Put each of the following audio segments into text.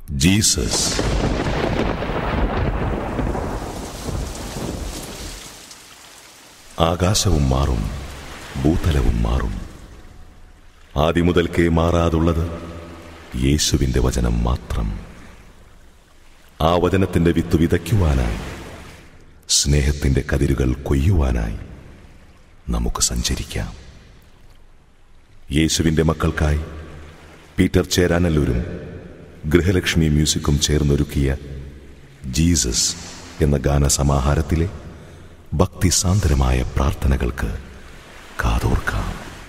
Jesus ആകാശവും മാറും ഭൂതലവും മാറും ആദിമുതൽക്കേ മാറാതുള്ളത് യേശുവിന്റെ വചനം മാത്രം ആ വചനത്തിന്റെ വിത്ത് വിതയ്ക്കുവാനായി സ്നേഹത്തിന്റെ കതിരുകൾ കൊയ്യുവാനായി നമുക്ക് സഞ്ചരിക്കാം യേശുവിന്റെ മക്കൾക്കായി പീറ്റർ ചേരാനല്ലൂരും ഗൃഹലക്ഷ്മി മ്യൂസിക്കും ചേർന്നൊരുക്കിയ ജീസസ് എന്ന ഗാനസമാഹാരത്തിലെ ഭക്തിസാന്ദ്രമായ പ്രാർത്ഥനകൾക്ക് കാതോർക്കാം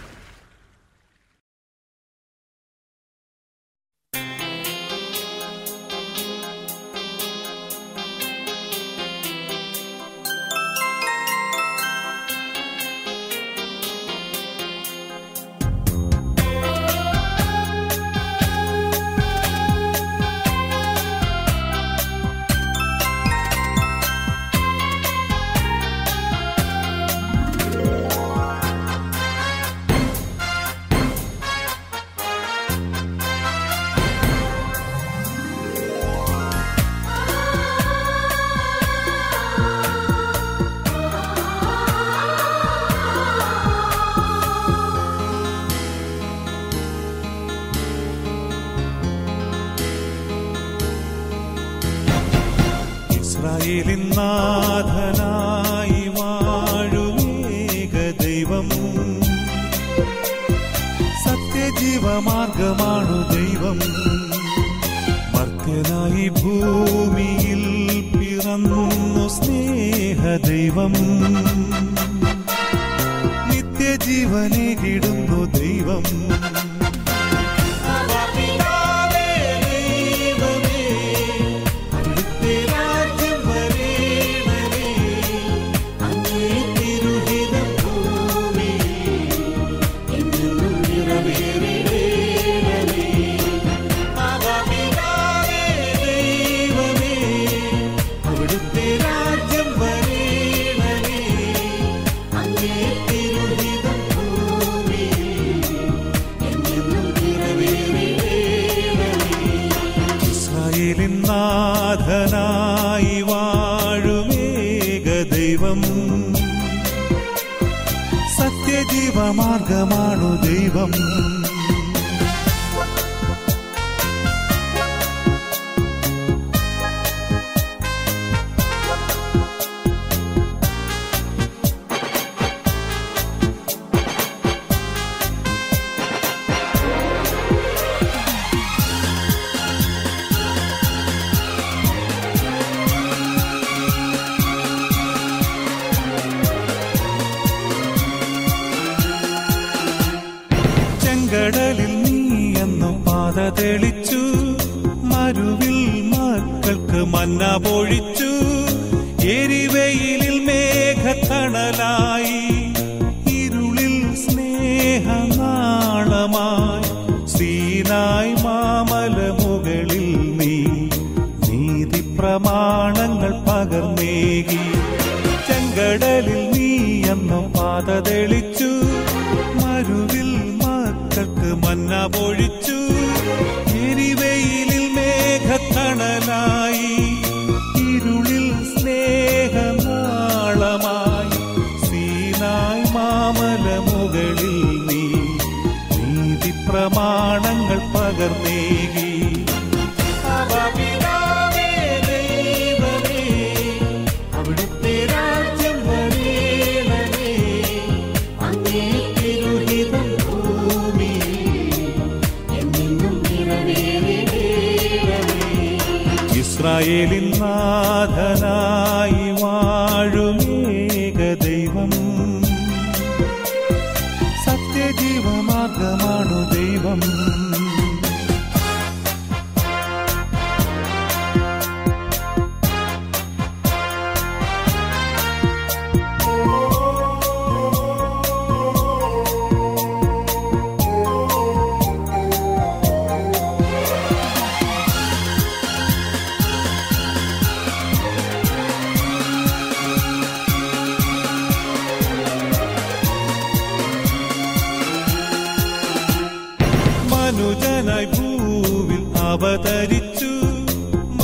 ഇസ്രായേലിൻ നാഥനായി വാഴുമേക ദൈവം സത്യജീവമാർഗമാണു ദൈവം മർത്യനായി ഭൂമിയിൽ പിറന്നു സ്നേഹ ദൈവം നിത്യജീവനെ കിടുന്നു ദൈവം പിതാവേ, ദൈവമേ, അവിടുത്തെ രാജ്യം വരേണമേ. അങ്ങേ തിരുഹിതം ഭൂമിയിൽ എന്നെന്നും നിറവേറേണമേ. ആകാ പിതാവേ, ദൈവമേ, അവിടുത്തെ രാജ്യം വരേണമേ. അങ്ങേ തിരുഹിതം ഭൂമിയിൽ എന്നെന്നും നിറവേറേണമേ. ഇസ്രായേലിൻ നാഥനായി വാഴുമേക ദൈവം സത്യജീവമാർഗമാണു ദൈവം ചെങ്കടലിൽ നീ എന്നു പാത തെളിച്ചു മരുവിൽ മക്കൾക്ക് മന്ന പൊഴിച്ചു എരിവെയിലിൽ മേഘത്തണലായി ഇരുളിൽ സ്നേഹനാളമായി സീനായി മാമല മുകളിൽ നീ നീതി പ്രമാണങ്ങൾ പകർന്നേകി ചെങ്കടലിൽ നീ എന്നു പാത തെളിച്ചു മരുവിൽ മക്കൾക്ക് മന്ന പൊഴിച്ചു എരിവെയിലിൽ മേഘത്തണലായി ഇരുളിൽ സ്നേഹനാളമായി സീനായി മാമല മുകളിൽ നീ നീതി പ്രമാണങ്ങൾ പകർന്നേകി പിതാവേ, ദൈവമേ, അവിടുത്തെ രാജ്യം വരേണമേ. അങ്ങേ തിരുഹിതം ഭൂമിയിൽ എന്നെന്നും നിറവേറേണമേ. ഇസ്രായേലിൻ നാഥനായി വാഴുമേക ദൈവം സത്യജീവമാർഗമാണു ദൈവം മനുജനായി ഭൂവിൽ അവതരിച്ചു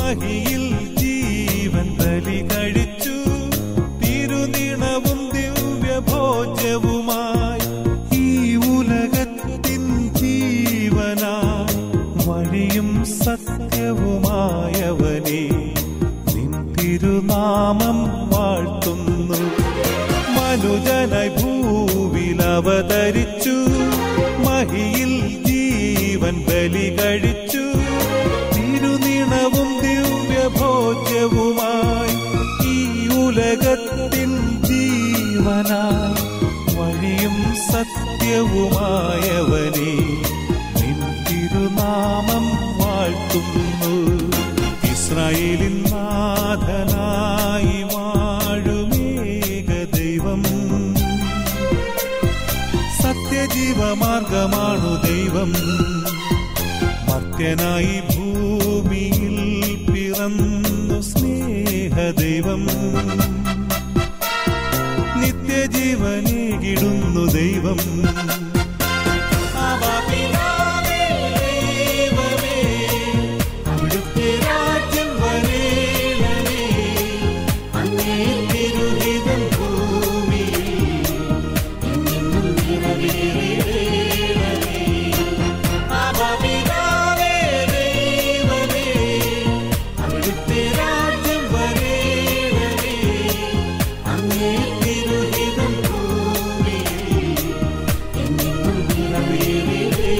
മഹിയിൽ ജീവൻ ബലി കഴിച്ചു തിരുനിണവും ദിവ്യഭോജ്യവുമായി ഈ ഉലകത്തിൻ ജീവനായി വഴിയും സത്യവുമായവനെ നിൻ തിരുനാമം വാഴ്ത്തുന്നു മനുജനായി ഭൂവിൽ അവതരിച്ചു മഹിയിൽ ജീവൻ ബലി കഴിച്ചു തിരുനിണവും ദിവ്യഭോജ്യവുമായി ഈ ഉലകത്തിൻ ജീവനായി വഴിയും സത്യവുമായവനെ നിൻ തിരുനാമം വാഴ്ത്തുന്നു ഇസ്രായേലിൻ നാഥനായി വാഴുമേക ദൈവം സത്യജീവമാർഗമാണു ദൈവം മർത്യനായി ഭൂമിയിൽ പിറന്നു സ്നേഹദൈവം നിത്യജീവനേകിടുന്നു ദൈവം ആവാപിതാവേ ദൈവമേ, അവിടുത്തെ രാജ്യം വരേണമേ, അങ്ങേ തിരുഹിതം ഭൂമിയിൽ എന്നെന്നും നിറവേറേണമേ. ആവാപിതാവേ ദൈവമേ, അവിടുത്തെ രാജ്യം വരേണമേ, അങ്ങേ തിരുഹിതം ഭൂമിയിൽ എന്നെന്നും നിറവേറേണമേ.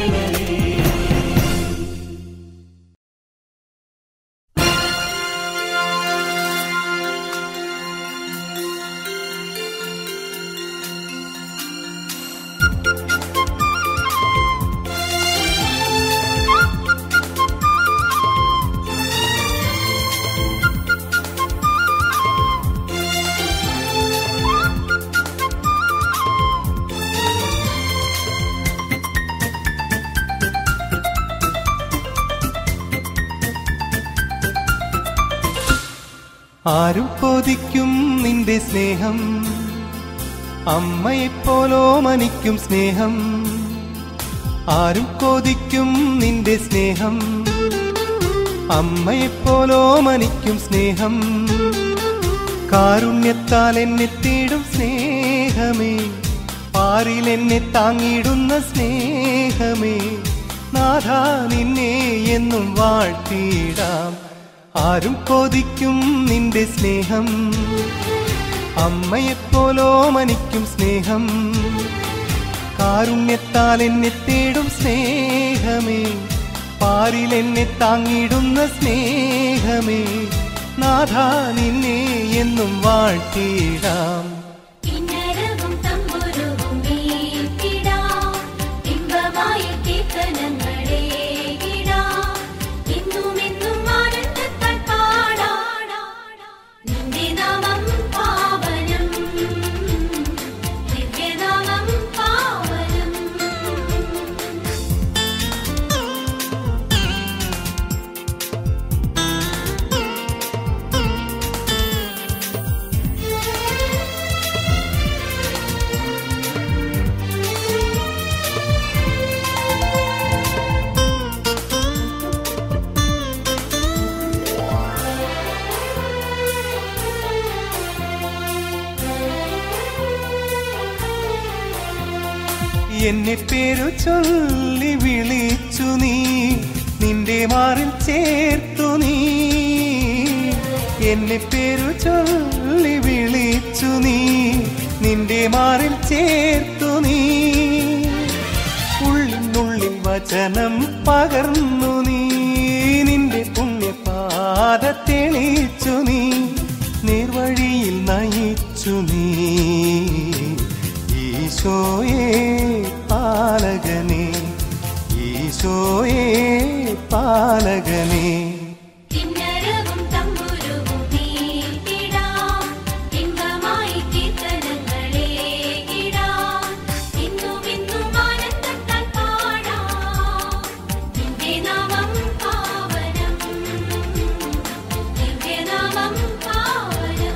ആരും കൊതിക്കും നിന്റെ സ്നേഹം അമ്മയെപ്പോലോ മനിക്കും സ്നേഹം ആരും കൊതിക്കും നിന്റെ സ്നേഹം അമ്മയെപ്പോലോ മനിക്കും സ്നേഹം കാരുണ്യത്താൽ എന്നെ തേടും സ്നേഹമേ പാരിൽ എന്നെ താങ്ങിടുന്ന സ്നേഹമേ നാഥ നിന്നെ എന്നും വാഴ്ത്തിയിടാം ആരും കൊതിക്കും നിന്റെ സ്നേഹം അമ്മയെപ്പോലോ മനിക്കും സ്നേഹം കാരുണ്യത്താൽ എന്നെ തേടും സ്നേഹമേ പാരിൽ എന്നെ താങ്ങിടുന്ന സ്നേഹമേ നാഥ നിന്നെ എന്നും വാഴ്ത്തിയിടാം കിന്നരവും തമ്പുരുവും മീട്ടിടാം ഇമ്പമായ കീർത്തനങ്ങളേകിടാം ഇന്നും എന്നും ആനന്ദത്താൽ പാടാം നിന്റെ നാമം പാവനം ദിവ്യനാമം പാവനം എന്നെ പേരു ചൊല്ലി വിളിച്ചു നീ നിന്റെ മാറിൽ ചേർത്തു നീ എന്നെ പേരു ചൊല്ലി വിളിച്ചു നീ നിന്റെ മാറിൽ ചേർത്തു നീ ഉള്ളിനുള്ളിൽ വചനം പകർന്നു നീ നിന്റെ പുണ്യപാത തെളിച്ചു നീ നേർവഴിയിൽ നയിച്ചു നീ ഈശോയെ പാലകനെ ഈശോയെ പാലകനെ കിന്നരവും തമ്പുരുവും മീട്ടിടാം ഇമ്പമായി കീർത്തനങ്ങളേകിടാം ഇന്നും ഇന്നും ആനന്ദത്താൽ പാടാം നിന്റെ നാമം പാവനം ദിവ്യനാമം പാവനം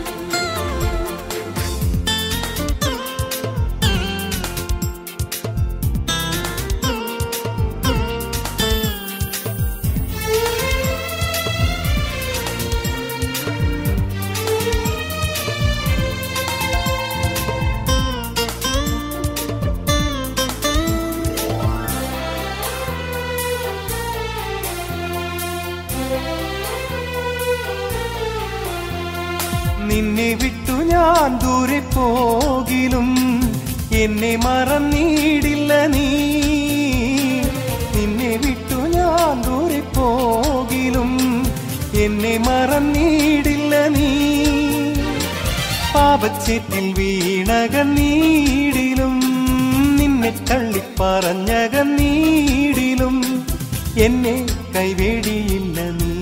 യേശുവേ നിന്നെ വിട്ടു ഞാൻ ദൂരെ പോകിലും എന്നെ മറന്നിടില്ല നീ നിന്നെ വിട്ടു ഞാൻ ദൂരെ പോകിലും എന്നെ മറന്നിടില്ല നീ പാപച്ചേറ്റിൽ വീണകന്നീടിലും നിന്നെ തള്ളിപ്പറഞ്ഞകന്നീടിലും എന്നെ കൈവേടിയില്ല നീ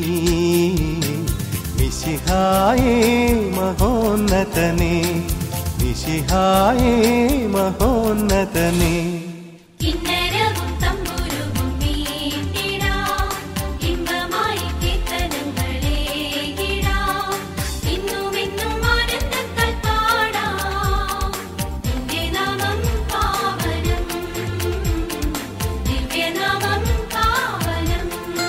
വിശിഹായേ മഹോന്നതനെ വിശിഹായേ മഹോന്നതനെ കിന്നരവും തമ്പുരുവും മീട്ടിടാം ഇമ്പമായി കീർത്തനങ്ങളേകിടാം ഇന്നുമെന്നും ആനന്ദത്താൽ പാടാം ദിവ്യനാമം പാവനം ദിവ്യനാമം പാവനം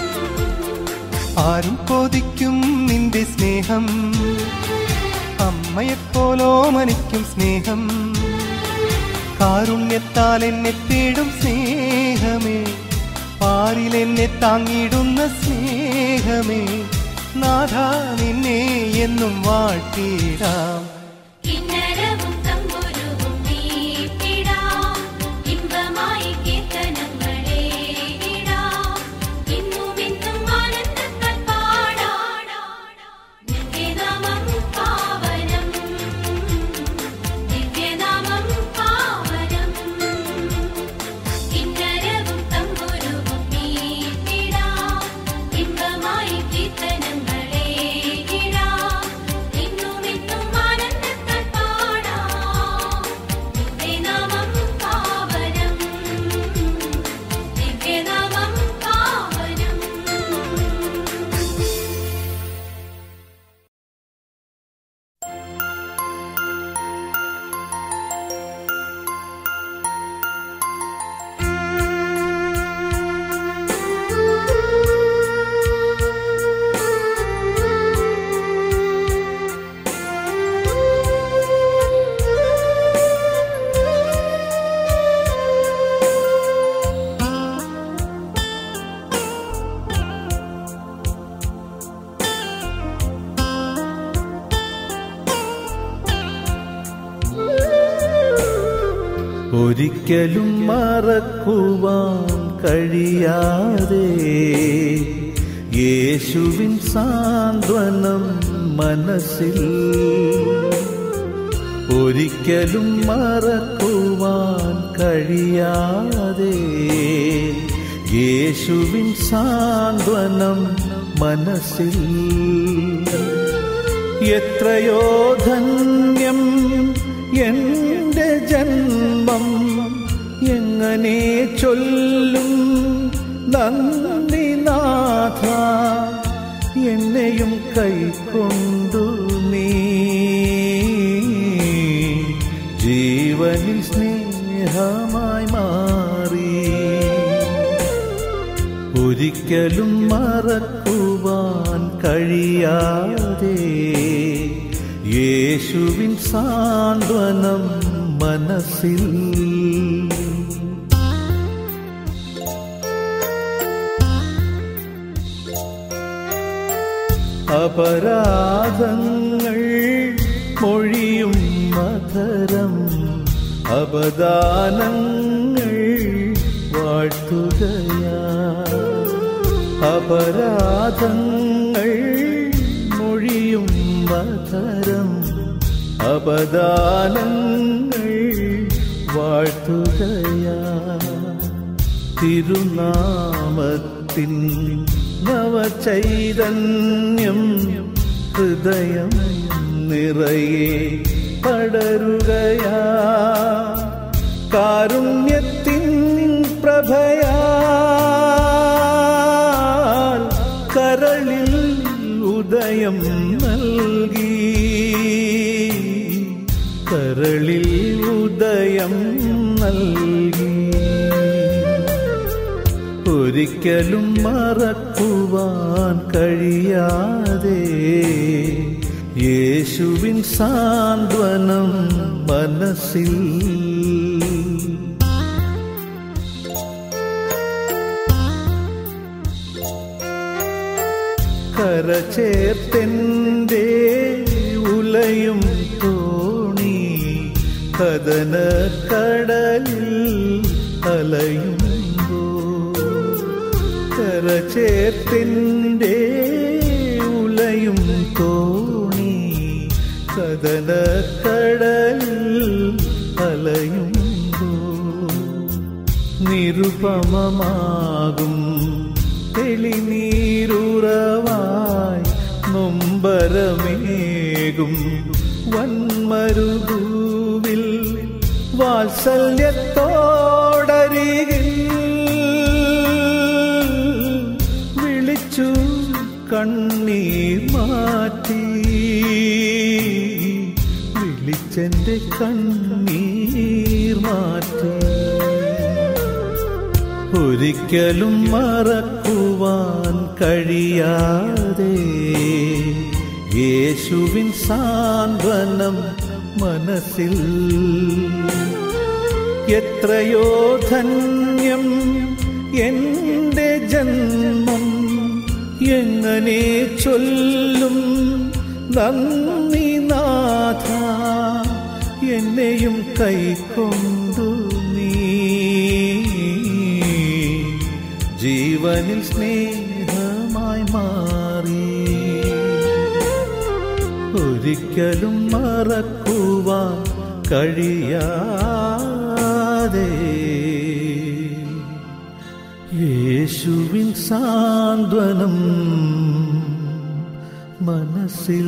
ആരും കൊതിക്കും നിന്റെ സ്നേഹം അമ്മയെപ്പോലോ മനിക്കും സ്നേഹം കാരുണ്യത്താൽ എന്നെ തേടും സ്നേഹമേ പാരിൽ എന്നെ താങ്ങിടുന്ന സ്നേഹമേ നാഥ നിന്നെ എന്നും വാഴ്ത്തിടാം കിന്നരവും തമ്പുരുവും മീട്ടിടാം ഇമ്പമായി കീർത്തനങ്ങളേകിടാം ഇന്നുമെന്നും ആനന്ദത്താൽ പാടാം ദിവ്യനാമം പാവനം ദിവ്യനാമം പാവനം കിന്നരവും തമ്പുരുവും മീട്ടിടാം ഇമ്പമായി കീർത്തനങ്ങളേകിടാം ഇന്നുമെന്നും ആനന്ദത്താൽ പാടാം ദിവ്യനാമം പാവനം ദിവ്യനാമം പാവനം ഒരിക്കലും മറക്കുവാൻ കഴിയാതെ യേശുവിൻ സാന്ത്വനം മനസ്സിൽ ഒരിക്കലും മറക്കുവാൻ കഴിയാതെ യേശുവിൻ സാന്ത്വനം മനസ്സിൽ എത്രയോ ധന്യം എന്റെ ജന്മം എങ്ങനെ ചൊല്ലും നന്ദി നാഥ എന്നെയും കൈക്കൊണ്ടു നീ ജീവനിൽ സ്നേഹമായി മാറി ഒരിക്കലും മറക്കുവാൻ കഴിയാതെ യേശുവിൻ സാന്ത്വനം മനസ്സിൽ അപരാധങ്ങൾ മൊഴിയും മധരം അപദാനങ്ങൾ വാഴ്ത്തുകയാ അപരാധങ്ങൾ മൊഴിയും മധരം അപദാനങ്ങൾ വാഴ്ത്തുകയാ തിരുനാമത്തിൻ നവചൈതന്യം ഹൃദയം നിറയെ പടരുകയാ കാരുണ്യത്തിൻ പ്രഭയാൽ കരളിൽ ഉദയം നൽകി കരളിൽ ഉദയം നൽകി ഒരിക്കലും മറക്കുവാൻ കഴിയാതെ യേശുവിൻ സാന്ത്വനം മനസ്സിൽ കരചേർത്തെൻ്റെ ഉല ഉലയും തോണി കഥന കടലിൽ അലയുമ്പോ കരചേർത്തിൻ്റെ ഉലയും തോണി കഥന കടലിൽ അലയുമ്പോ നിരുപമമാകും തെളിനീരുറവായി നൊമ്പരമേകും വന്മരുഭൂവിൽ വാത്സല്യത്തോടരികിൽ വിളിച്ചു കണ്ണീർ മാറ്റി വിളിച്ചെന്റെ കണ്ണീർ മാറ്റി ഒരിക്കലും മറക്കുവാൻ കഴിയാതെ യേശുവിൻ സാന്ത്വനം മനസ്സിൽ എത്രയോ ധന്യം എന്റെ ജന്മം എങ്ങനെ ചൊല്ലും നന്ദി നാഥ എന്നെയും കൈക്കൊണ്ടു നീ ജീവനിൽ സ്നേഹമായി മാറി ഒരിക്കലും മറക്കുവാൻ കഴിയാതെ യേശുവിൻ സാന്ത്വനം മനസ്സിൽ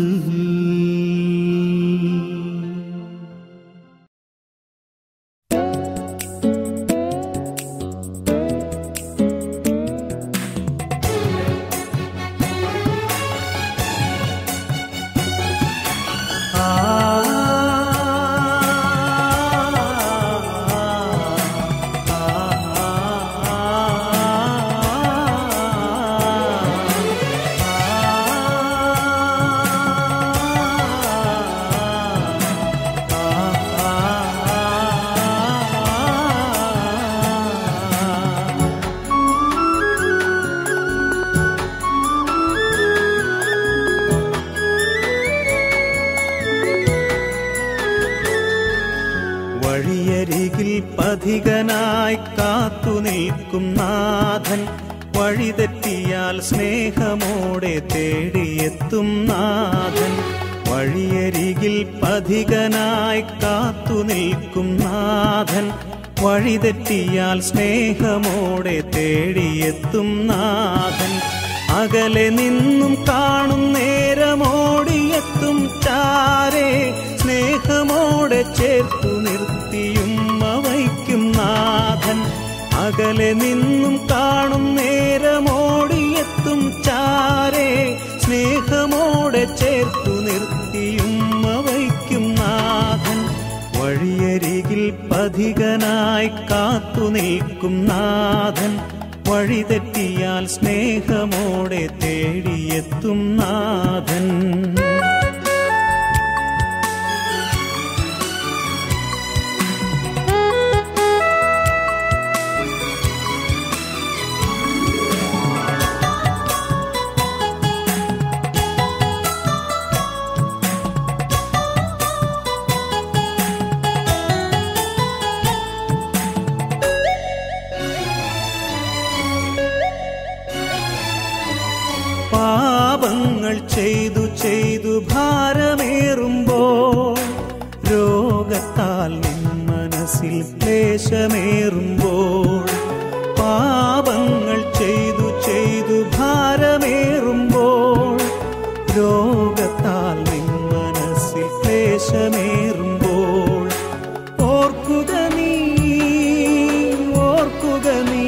വഴിയരികിൽ പഥികനായി കാത്തു നിൽക്കും നാഥൻ വഴിതെറ്റിയാൽ സ്നേഹമോടെ തേടിയെത്തും നാഥൻ വഴിയരികിൽ പഥികനായി കാത്തു നിൽക്കും നാഥൻ വഴിതെറ്റിയാൽ സ്നേഹമോടെ തേടിയെത്തും നാഥൻ അകലെ നിന്നും കാണും നേരമോടിയെത്തും ചാരേ സ്നേഹമോടെ ചേർത്തു നിർത്തിയും വയ്ക്കും നാഥൻ അകലെ നിന്നും കാണും നേരമോടിയെത്തും ചാരേ സ്നേഹമോടെ ചേർത്തു നിർത്തിയും വയ്ക്കും നാഥൻ വഴിയരികിൽ പഥികനായി കാത്തു നിൽക്കും നാഥൻ വഴിതെറ്റിയാൽ സ്നേഹമോടെ തേടിയെത്തും നാഥൻ പാപങ്ങൾ ചെയ്തു ചെയ്തു ഭാരമേറുമ്പോൾ രോഗത്താൽ നിൻ മനസ്സിൽ ക്ലേശമേറുമ്പോൾ പാപങ്ങൾ ചെയ്തു ചെയ്തു ഭാരമേറുമ്പോൾ രോഗത്താൽ നിൻ മനസ്സിൽ ക്ലേശമേറുമ്പോൾ ഓർക്കുക നീ ഓർക്കുക നീ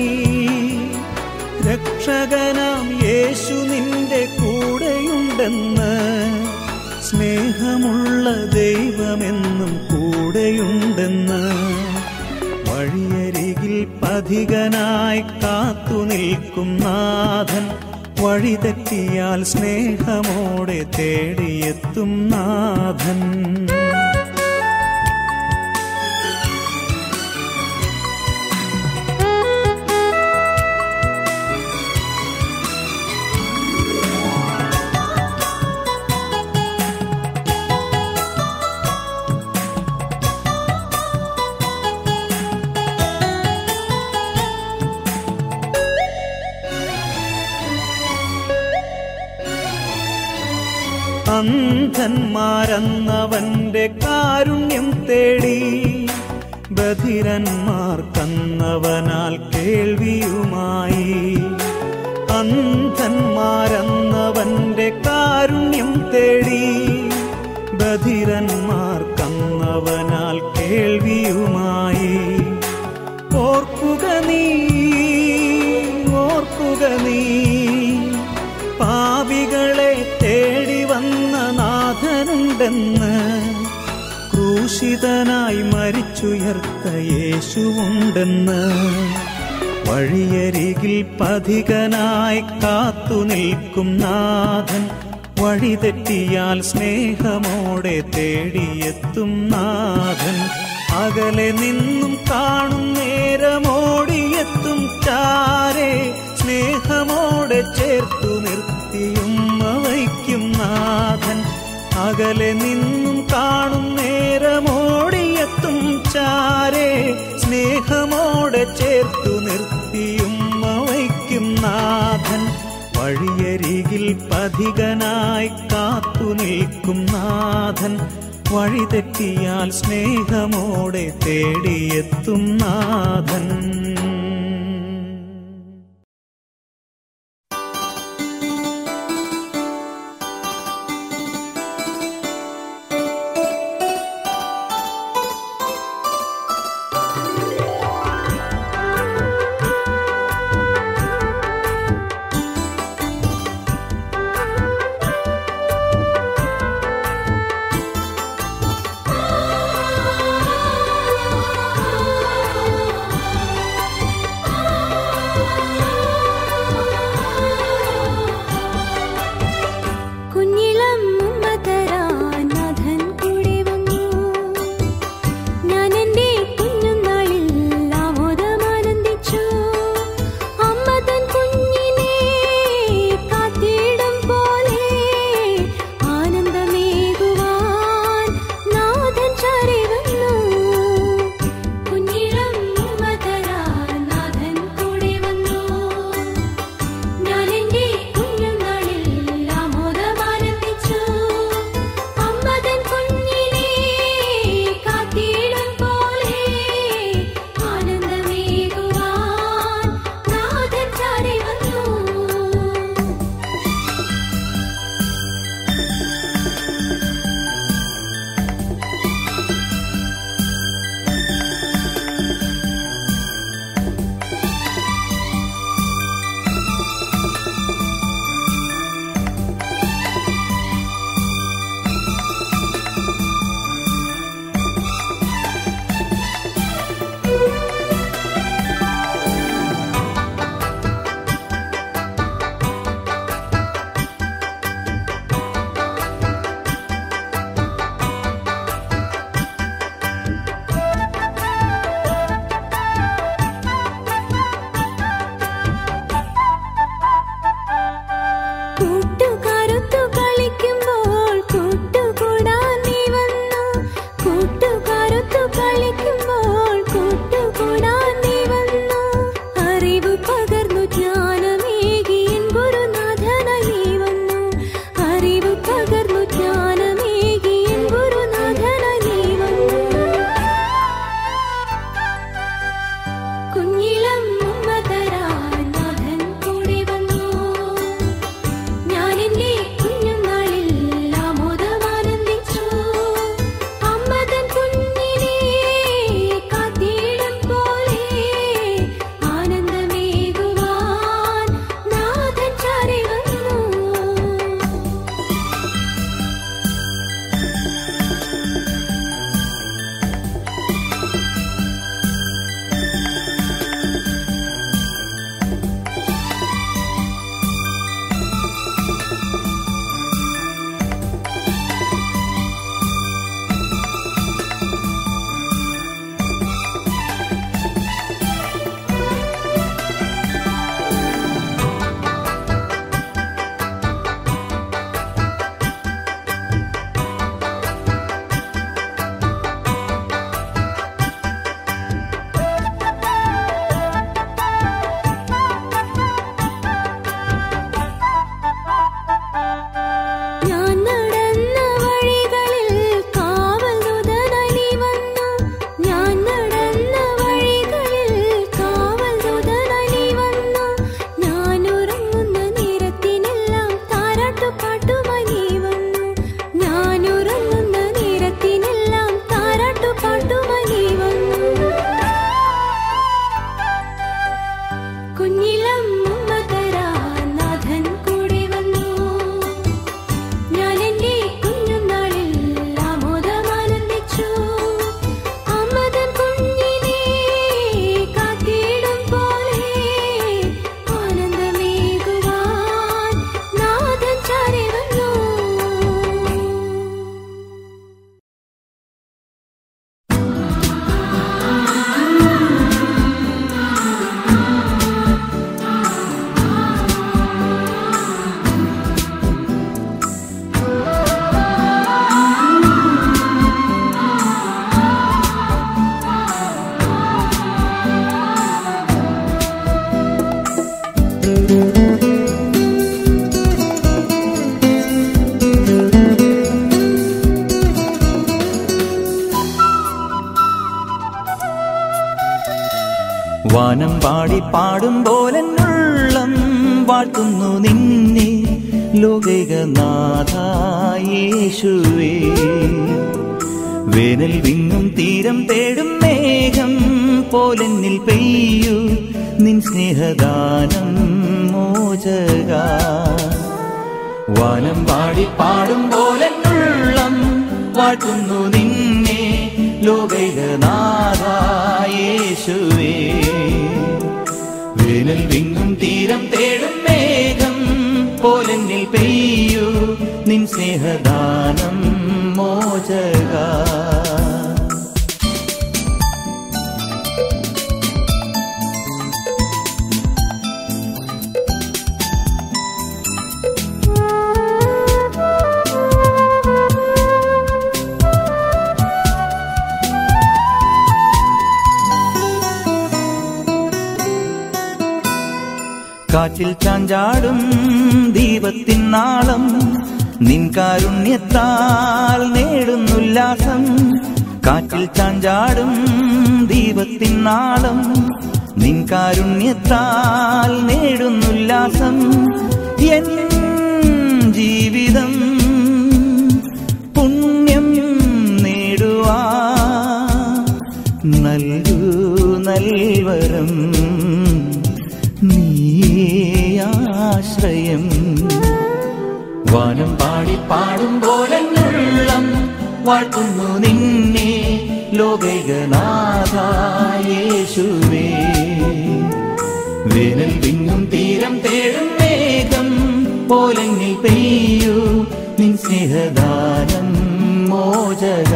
രക്ഷകനാം യേശു നിന്റെ കൂടെയുണ്ടെന്ന് സ്നേഹമുള്ള ദൈവമെന്നും കൂടെയുണ്ടെന്ന് വഴിയരികിൽ പഥികനായി കാത്തു നിൽക്കും നാഥൻ വഴിതെറ്റിയാൽ സ്നേഹമോടെ തേടിയെത്തും നാഥൻ അന്ധന്മാരെന്നവന്റെ കാരുണ്യം തേടി ബധിരന്മാർക്കന്നവനാൽ കേൾവിയുമായി അന്ധന്മാരെന്നവന്റെ കാരുണ്യം തേടി ബധിരന്മാർക്കന്നവനാൽ കേൾവിയുമായി ഓർക്കുക നീ ഓർക്കുക നീ പാപികളെ തേടി വന്ന നാഥനുണ്ടെന്ന് ക്രൂശിതനായി മരിച്ചുയർത്ത യേശുവുണ്ടെന്ന് വഴിയരികിൽ പഥികനായി കാത്തു നിൽക്കും നാഥൻ വഴിതെറ്റിയാൽ സ്നേഹമോടെ തേടിയെത്തും നാഥൻ അകലെ നിന്നും കാണും നേരമോടിയെത്തും ചാരെ സ്നേഹമോടെ ചേർത്തു നിർത്തിയും വയ്ക്കും നാഥൻ അകലെ നിന്നും കാണും നേരമോടിയെത്തും ചാരെ സ്നേഹമോടെ ചേർത്തു നിർത്തിയും വയ്ക്കും നാഥൻ വഴിയരികിൽ പഥികനായി കാത്തു നിൽക്കും നാഥൻ വഴിതെറ്റിയാൽ സ്നേഹമോടെ തേടിയെത്തും നാഥൻ ആ പാടി പാടുമ്പോലെന്നുള്ളം വാഴ്ത്തുന്നു നിന്നെ ലോകനാഥായേശുവേ വേനൽ വിങ്ങും തീരം തേടും മേഘം പോലെന്നിൽ പെയ്യൂ നിൻ സ്നേഹദാനം മോചക വാനം പാടി പാടും പോലെന്നുള്ളം വാഴ്ത്തുന്നു നിന്നെ ലോകനാഥായേശുവേ വേനൽ വിങ്ങും തീരം തേടും മേഘം പോലെന്നിൽ പെയ്യൂ നിൻ സ്നേഹദാനം മോചക കാറ്റിൽ ചാഞ്ചാടും ദീപത്തിൻ നാളം നിൻ കാരുണ്യത്താൽ നേടുന്നുല്ലാസം കാറ്റിൽ ചാഞ്ചാടും ദീപത്തിൻ നാളം നിൻ കാരുണ്യത്താൽ നേടുന്നുല്ലാസം എൻ ജീവിതം പുണ്യം നേടുവാ നൽകൂ നൽവരം നീയാശ്രയം വാനം പാടി പാടും പോലെന്നുള്ളം വാഴ്ത്തുന്നു നിന്നെ ലോകനാഥായേശുവേ വേനൽ വിങ്ങും തീരം തേടും മേഘം പോലെന്നിൽ പെയ്യൂ നിൻ സ്നേഹദാനം മോചക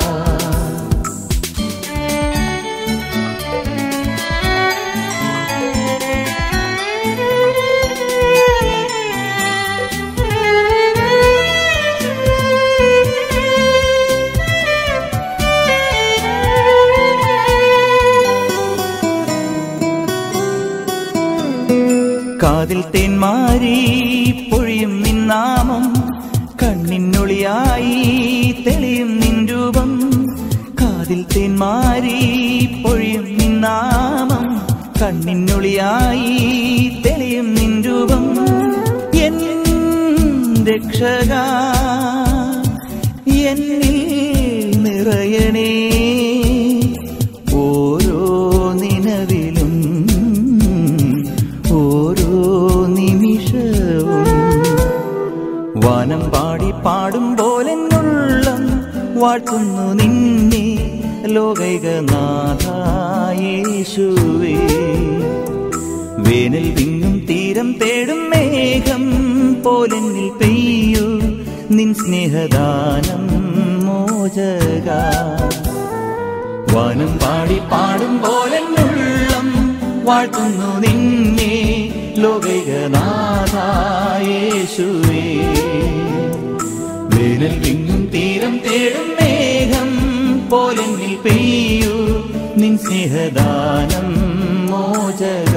കാതിൽ തേന്മാരി പൊഴിയും നിന്നാമം കണ്ണിനൊളിയായി തെളിയും നിൻ രൂപം കാതിൽ തേന്മാരി പൊഴിയും നിന്നാമം കണ്ണിനൊളിയായി തെളിയും നിൻ രൂപം എൻ രക്ഷക എന്നിൽ നിറയണേ ഓരോ നിലവിലും ഓരോ നിമിഷവും വാനം പാടി പാടും പോലെന്നുള്ളം വാഴ്ത്തുന്നു നിന്നെ ലോകൈകനാഥായേശുവേ വേനൽ വിങ്ങും തീരം തേടും മേഘം പോലെന്നിൽ പെയ്യൂ നിൻ സ്നേഹദാനം മോചക വാനം പാടി പാടും പോലെന്നുള്ളം വാഴ്ത്തുന്നു നിന്നെ ലോകൈകനാഥായേശുവേ വേനൽ വിങ്ങും തീരം തേടും മേഘം പോലെന്നിൽ പെയ്യൂ നിൻ സ്നേഹദാനം മോചക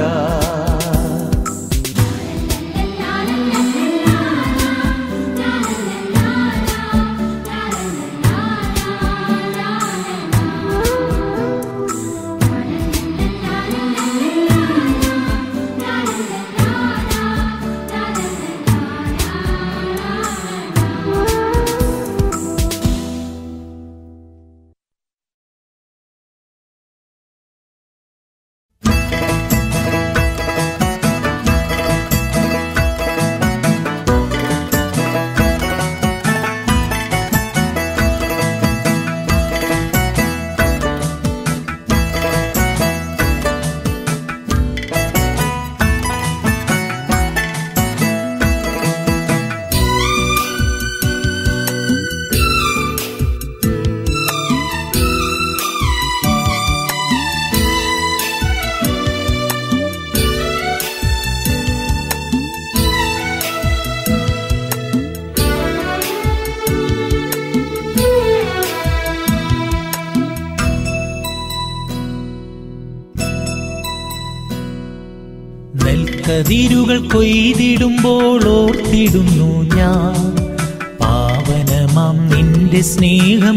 നെൽക്കതിരുകൾ കൊയ്തിടുമ്പോൾ ഓർത്തിടുന്നു ഞാൻ പാവനമാം നിന്റെ സ്നേഹം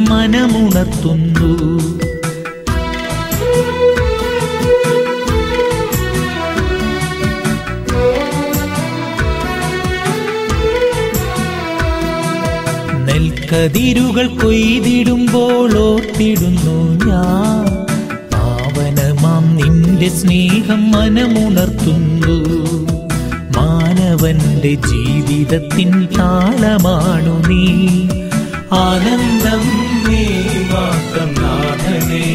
മനമുണർത്തുന്നു നെൽക്കതിരുകൾ കൊയ്തിടുമ്പോൾ ഓർത്തിടുന്നു ഞാൻ പാവനമാം നിന്റെ സ്നേഹം മനമുണർത്തുന്നു മാനവന്റെ ജീവിതത്തിൻ താളമാണു നീ ആനന്ദം നീ മാത്രം നാഥനേ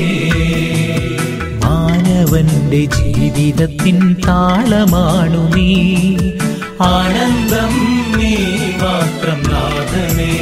മാനവന്റെ ജീവിതത്തിൻ താളമാണു നീ ആനന്ദം നീ മാത്രം നാഥനേ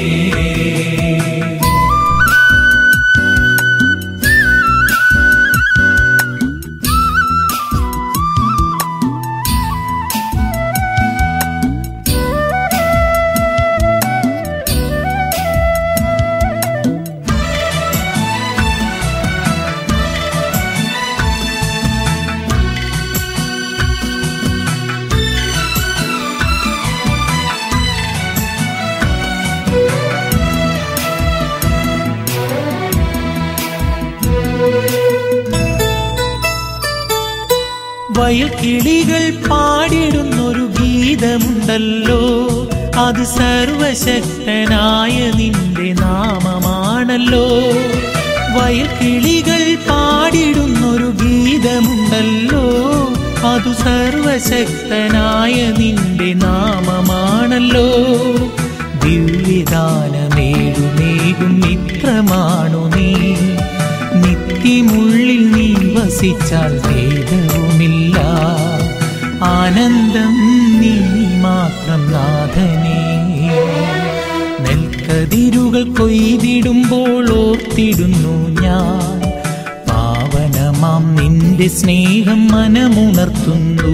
വയൽക്കിളികൾ പാടിടുന്നൊരു ഗീതമുണ്ടല്ലോ അത് സർവശക്തനായ നിന്റെ നാമമാണല്ലോ വയൽക്കിളികൾ പാടിടുന്നൊരു ഗീതമുണ്ടല്ലോ അതു സർവശക്തനായ നിന്റെ നാമമാണല്ലോ ദിവ്യദാനമേഴുമേകും മിത്രമാണു നീ നിത്യമുള്ളിൽ നീ വസിച്ചാൽ ഭേദവുമില്ല ആനന്ദം നീ മാത്രം നാഥനേ നെൽക്കതിരുകൾ കൊയ്തിടുമ്പോൾ ഓർത്തിടുന്നു ഞാൻ പാവനമാം നിന്റെ സ്നേഹം മനമുണർത്തുന്നു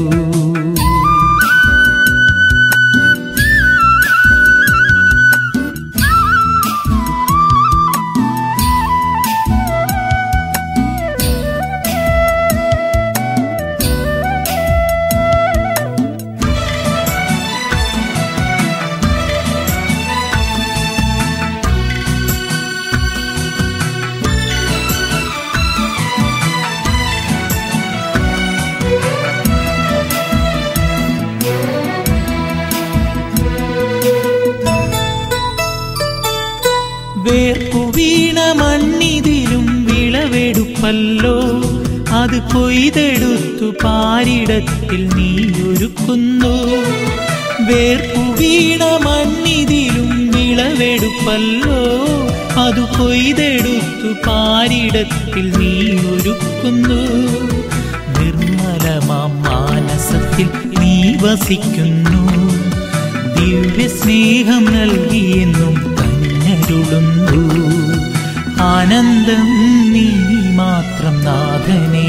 വേർപ്പു വീണ മണ്ണിതിലും വിളവെടുപ്പല്ലോ അത് കൊയ്തെടുത്തു പാരിടത്തിൽ നീ ഒരുക്കുന്നു വേർപ്പു വീണ മണ്ണിതിലും വിളവെടുപ്പല്ലോ അത് കൊയ്തെടുത്തു പാരിടത്തിൽ നീ ഒരുക്കുന്നു നിർമ്മലമാം മാനസത്തിൽ നീ വസിക്കുന്നു ദിവ്യ സ്നേഹം നൽകിയെന്നും കഞ്ഞരുളുന്നു ആനന്ദം നീ മാത്രം നാഥനേ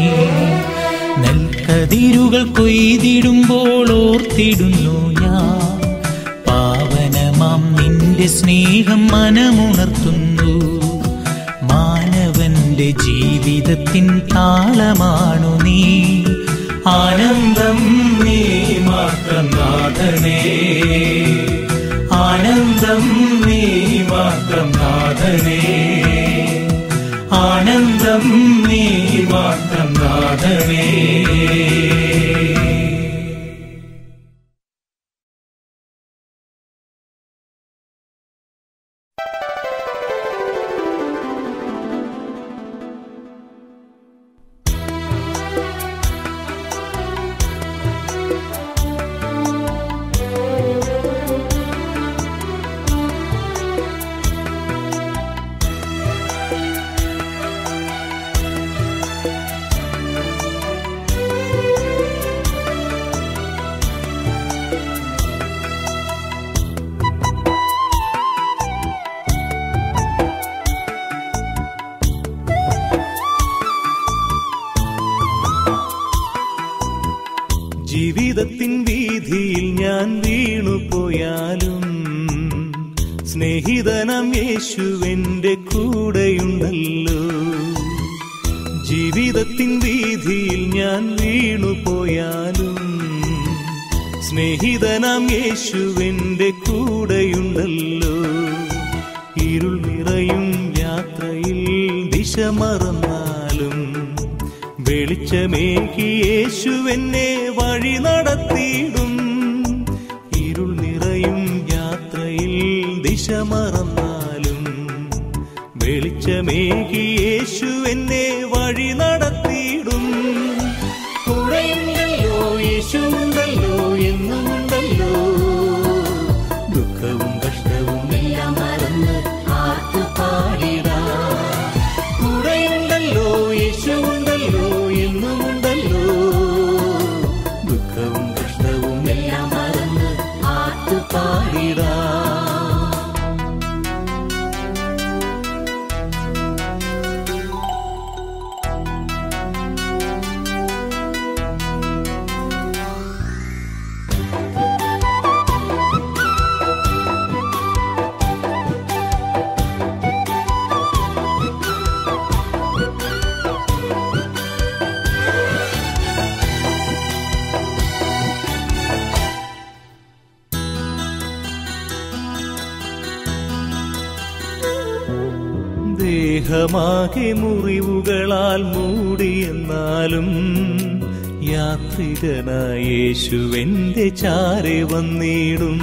നെൽക്കതിരുകൾ കൊയ്തിടുമ്പോൾ ഓർത്തിടുന്നു ഞാൻ പാവനമാം നിന്റെ സ്നേഹം മനമുണർത്തുന്നു മാനവന്റെ ജീവിതത്തിൻ താളമാണു നീ ആനന്ദം നീ മാത്രം നാഥനേ ആനന്ദം നീ മാത്രം നാഥനേ ആനന്ദം നീ മാത്രം നാഥനേ ജീവിതത്തിൻ വീതിയിൽ ഞാൻ വീണുപോയാലും സ്നേഹിതനം യേശുവിന്റെ കൂടെയുണ്ടല്ലോ ജീവിതത്തിൻ വീതിയിൽ ഞാൻ വീണുപോയാലും സ്നേഹിതനാം യേശുവിന്റെ കൂടെയുണ്ടല്ലോ ഇരുൾ നിറയും യാത്രയിൽ ദിശ മറന്നാലും വെളിച്ചമേകി യേശുവെന്നെ വഴി നടത്തിയിടും ഇരുൾ നിറയും യാത്രയിൽ ദിശ ദിശ മറന്നാലും വെളിച്ചമേകി യേശു എന്നെ വഴി നടത്തിയിടും കൂടെയുണ്ടല്ലോ യേശുണ്ടല്ലോ എന്നുമുണ്ടല്ലോ ദുഃഖവും കഷ്ടവും എല്ലാം മറന്ന് ആർത്തു പാടിടാം കൂടെയുണ്ടല്ലോ യേശുണ്ടല്ലോ എന്നുമുണ്ടല്ലോ ദുഃഖവും കഷ്ടവും എല്ലാം മറന്ന് ആർത്തു പാടിടാം ദേഹമാകെ മുറിവുകളാൽ മൂടിയെന്നാലും യാത്രികനായ യേശുവെന്റെ ചാരെ വന്നിടും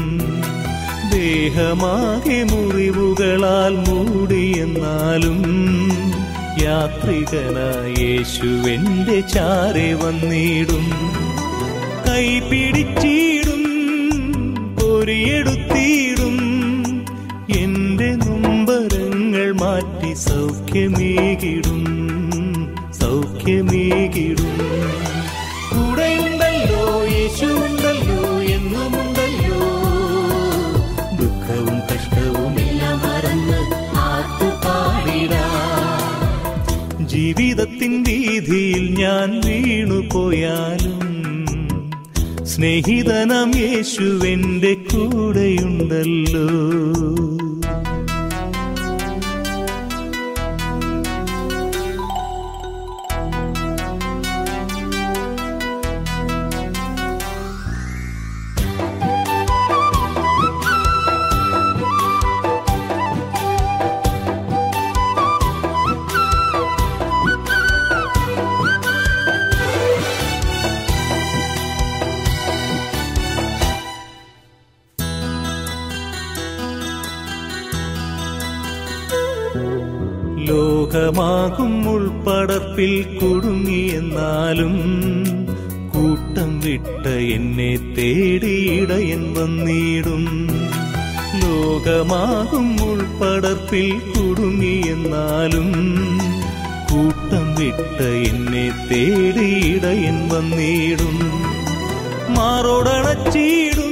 ദേഹമാകെ മുറിവുകളാൽ മൂടിയെന്നാലും യാത്രികനായ യേശുവെന്റെ ചാരെ വന്നിടും കൈപിടിച്ചിടും പൊരിയെടുത്തിടും എന്റെ നൊമ്പരങ്ങൾ മാറ്റി സൗഖ്യമേകിടും സൗഖ്യമേകിടും കൂടെയുണ്ടല്ലോ യേശുണ്ടല്ലോ എന്നുമുണ്ടല്ലോ ദുഃഖവും കഷ്ടവും എല്ലാം മറന്ന് ആത്തു പാടിടാം ജീവിതത്തിൻ വീതിയിൽ ഞാൻ വീണുപോയാലും സ്നേഹിതനം യേശുവെന്റെ കൂടെയുണ്ടല്ലോ ലോകമാകും ഉൾപ്പടപ്പിൽ കുടുങ്ങിയെന്നാലും കൂട്ടം വിട്ട എന്നെ തേടിയിടയൻ വന്നിടും ലോകമാകും ഉൾപ്പടപ്പിൽ കുടുങ്ങിയെന്നാലും കൂട്ടം വിട്ട എന്നെ തേടിയിടയൻ വന്നിടും മാറോടണച്ചിടും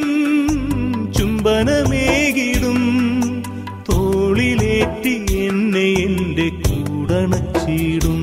ചുംബനമേകിടും തോളിലേറ്റി എന്നെ എന്റെ കൂടണച്ചിടും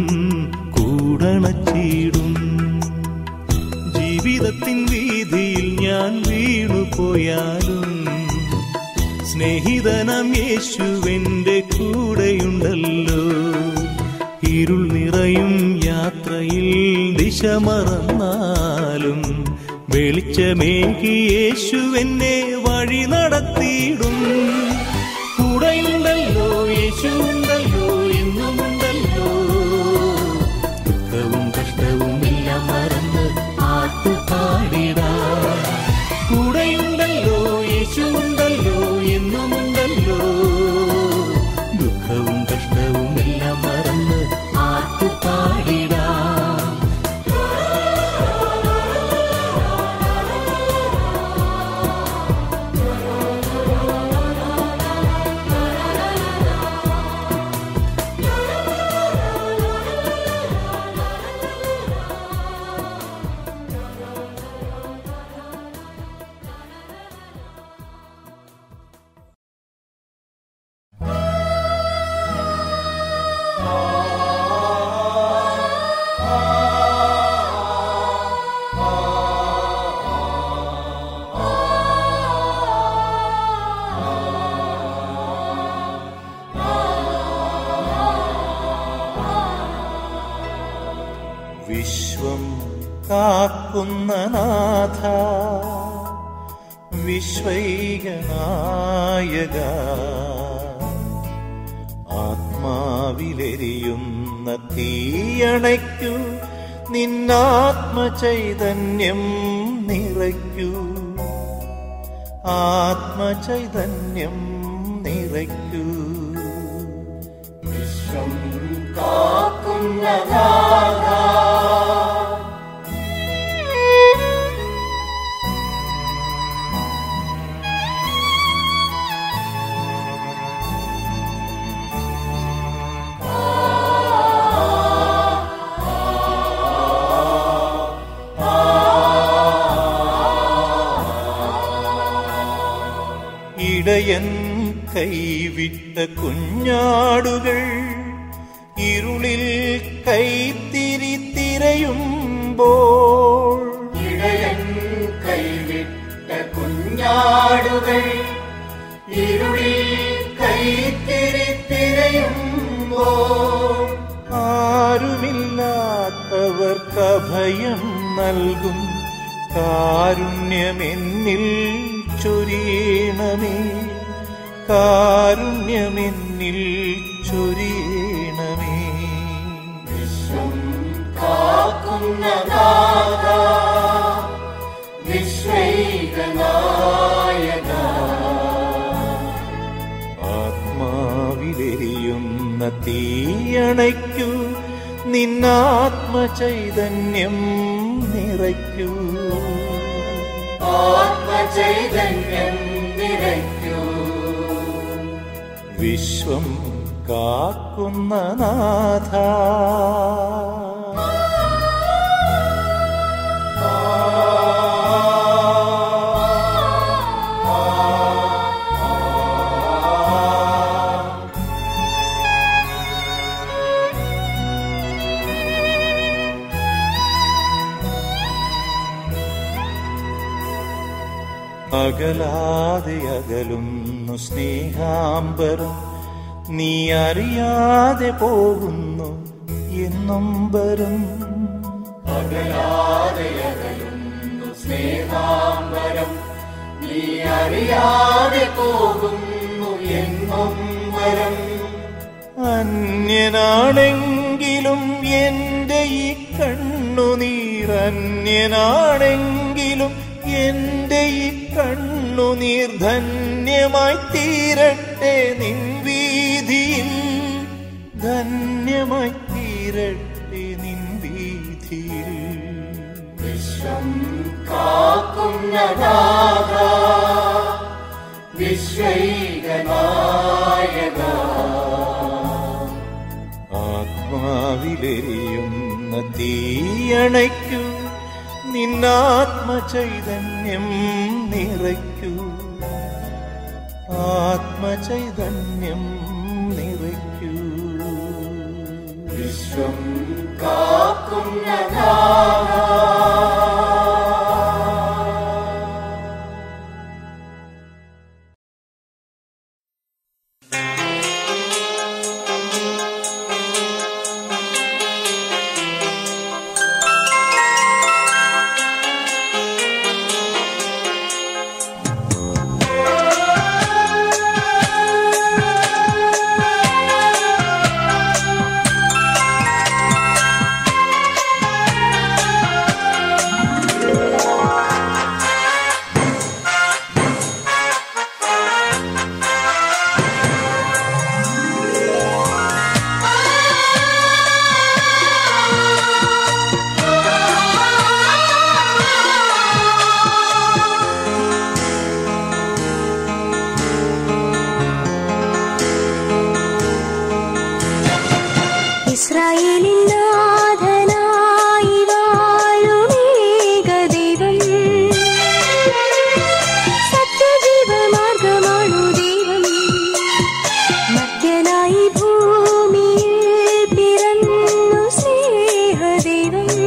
കൂടണച്ചിടും ജീവിതത്തിൻ വീതിയിൽ ഞാൻ വീണുപോയാലും സ്നേഹിതനം യേശുവെന്റെ കൂടെയുണ്ടല്ലോ ഇരുൾ നിറയും യാത്രയിൽ ദിശ മറന്നാലും വെളിച്ചമേകി യേശുവെന്നെ വഴി നടത്തിയിടും കൂടെയുണ്ടല്ലോ യേശുണ്ടല്ലോ എന്നുമുണ്ടല്ലോ ദുഃഖവും കഷ്ടവും എല്ലാം മറന്ന് ആത്തു പാടിടാം കൂടെയുണ്ടല്ലോ യേശുണ്ടല്ലോ എന്നുമുണ്ടല്ലോ ദുഃഖവും കഷ്ടവും എല്ലാം മറന്ന് ആത്തു പാടിടാം വിശ്വം കാക്കുന്ന നാഥ വിശ്വൈകനായക ആത്മാവിലെരിയുന്ന തീയണയ്ക്കു നിന്നാത്മചൈതന്യം നിറയ്ക്കൂ ആത്മചൈതന്യം നിറയ്ക്കൂ ഇടയൻ കൈവിട്ട കുഞ്ഞാടുകൾ ഇരുളിൽ കൈത്തിരി തിരയുമ്പോൾ ഇടയൻ കൈവിട്ട കുഞ്ഞാടുകൾ ഇരുളിൽ കൈത്തിരി തിരയുമ്പോൾ ആരുമില്ലാത്തവർക്ക് അഭയം നൽകും കാരുണ്യമെന്നിൽ ചൊരിയണമേ കാരുണ്യമെന്നിൽ ചൊരിയണമേ കാക്കുന്ന നാഥ വിശ്വൈകനായക ആത്മാവിലെരിയുന്ന തീയണയ്ക്കൂ നിന്നാത്മചൈതന്യം നിറയ്ക്കൂ ആത്മചൈതന്യം നിറയ്ക്കൂ വിശ്വം കാക്കുന്ന നാഥ അകലാതെ അകലുന്നു സ്നേഹാംബരം നീ അറിയാതെ പോകുന്നു എന്നൊമ്പരം സ്നേഹാംബരം നീ അറിയാതെ പോകുന്നു എന്നും വരം അന്യനാണെങ്കിലും എന്റെ ഈ കണ്ണുനീർ അന്യനാണെങ്കിലും എന്റെ ഈ കണ്ണുനീർ ധന്യമായി തീരട്ടെ നിൻ വീതിയിൽ ധന്യമായി തീരട്ടെ നിൻ വീതിയിൽ കാക്കുന്ന നാഥ വിശ്വൈകനായക ആത്മാവിലെരിയുന്ന തീയണയ്ക്കൂ നിന്നാത്മചൈതന്യം നിറയ്ക്കൂ ആത്മചൈതന്യം നിറയ്ക്കൂ വിശ്വം കാക്കുന്ന നാഥ ഇസ്രായേലിൻ നാഥനായി വാഴുമേകദൈവം സത്യജീവമാർഗമാണു ദൈവം മധ്യനായി ഭൂമിയിൽ പിറന്നു സ്നേഹദൈവം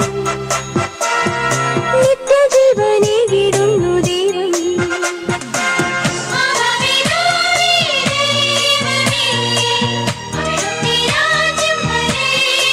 നിത്യജീവനേകിടുന്നു ദൈവം ആവവിനായി ദൈവമേ അവിടുത്തെ രാജ്യം വരേണമേ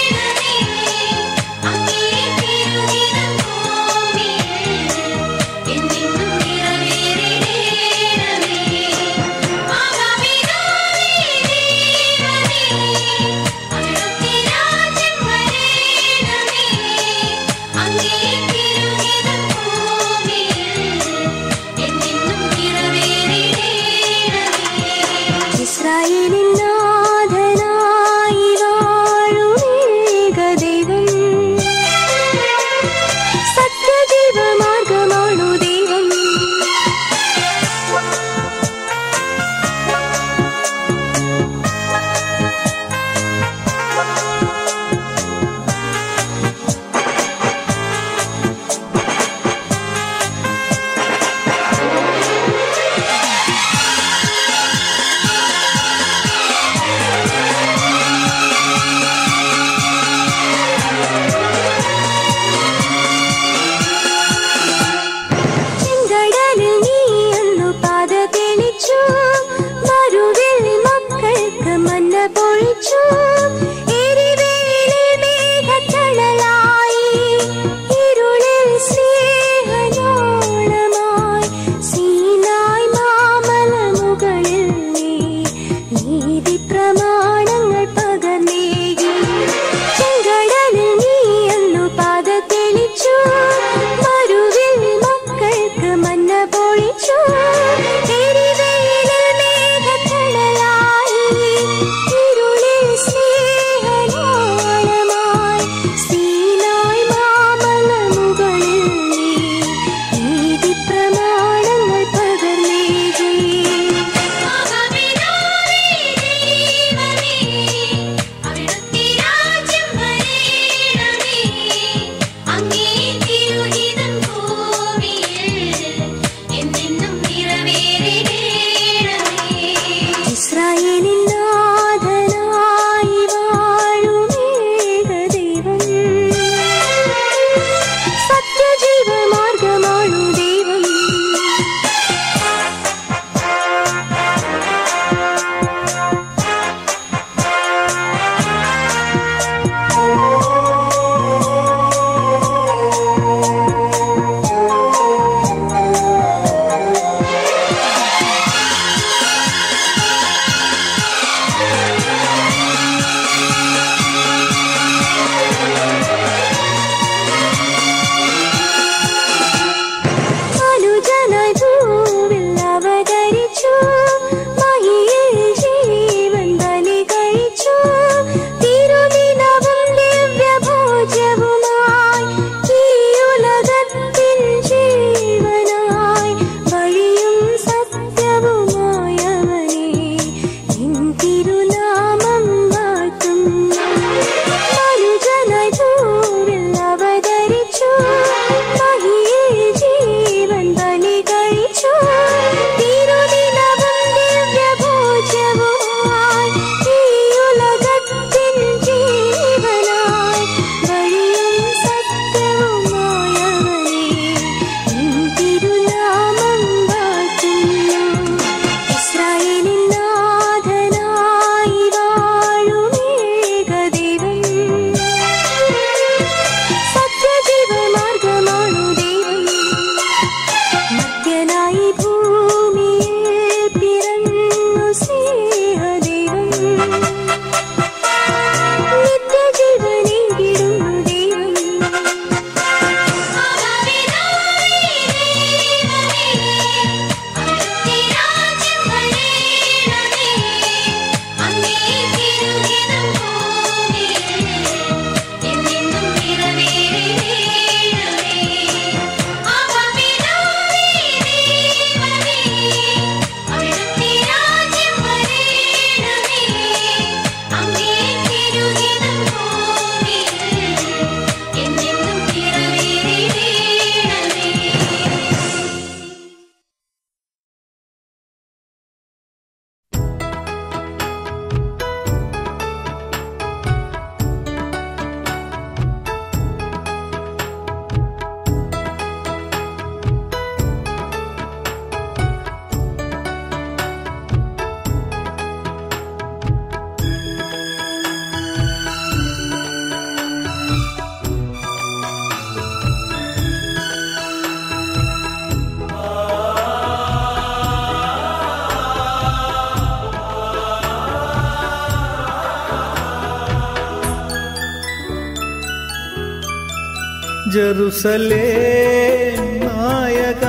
ജറുസലേ നായക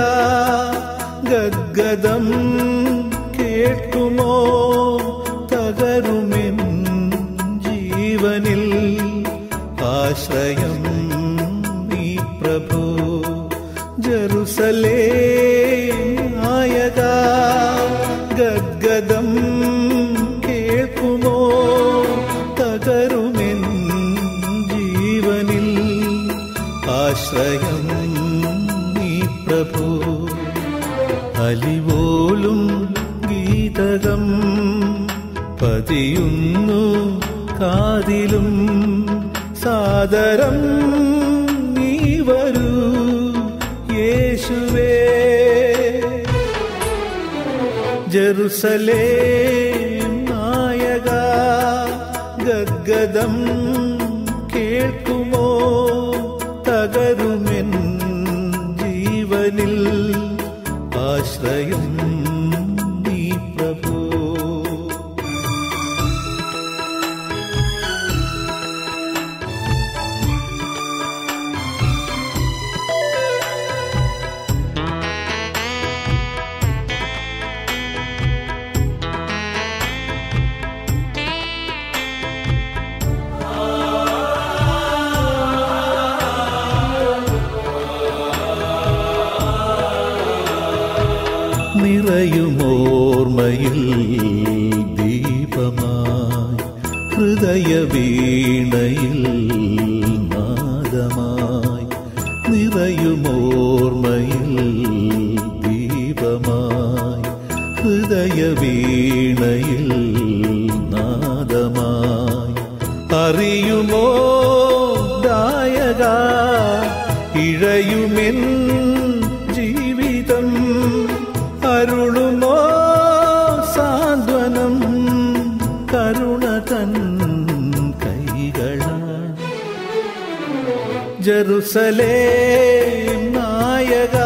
ഗദ്ഗദം കേൾക്കുമോ തകരുമെൻ ജീവനിൽ ആശ്രയം നീ പ്രഭു ജറുസലേ നായക ഗദ്ഗദം കേൾക്കുമോ തകരുമെൻ ജീവനിൽ ആശ്രയം നീ പ്രഭു അലിവോലും ഗീതകം പതിയുന്നു കാതിലും സാദരം നീ വരൂ യേശുവേ ജറുസലേ നായക ഗദ്ഗദം കേൾക്കുമോ തകരുമെൻ ജീവനിൽ ആശ്രയം നീ പ്രഭു നിറയുമോർമ്മയിൽ ദീപമായി ഹൃദയവീണയിൽ നാദമായി നിറയുമോർമ്മയിൽ ദീപമായി ഹൃദയവീണയിൽ നാദമായി അറിയുമോ ദായക ഇഴയുമെൻ ജീവിതം അരുളുമോ സാന്ത്വനം കരുണ തൻ കൈകളാ ജറുസലേ നായക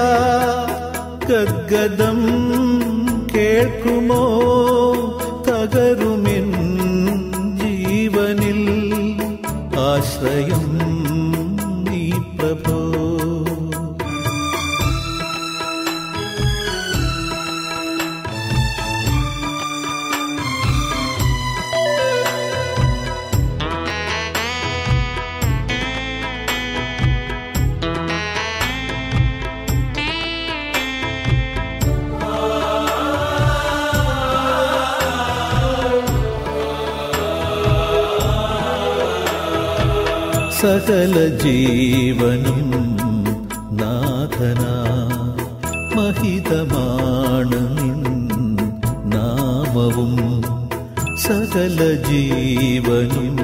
ഗദ്ഗദം കേൾക്കുമോ തകരുമെൻ ജീവനിൽ ആശ്രയം നീ പ്രഭോ സകല ജീവനും നാഥന മഹിതമാണ് നിൻ നാമവും സകല ജീവനും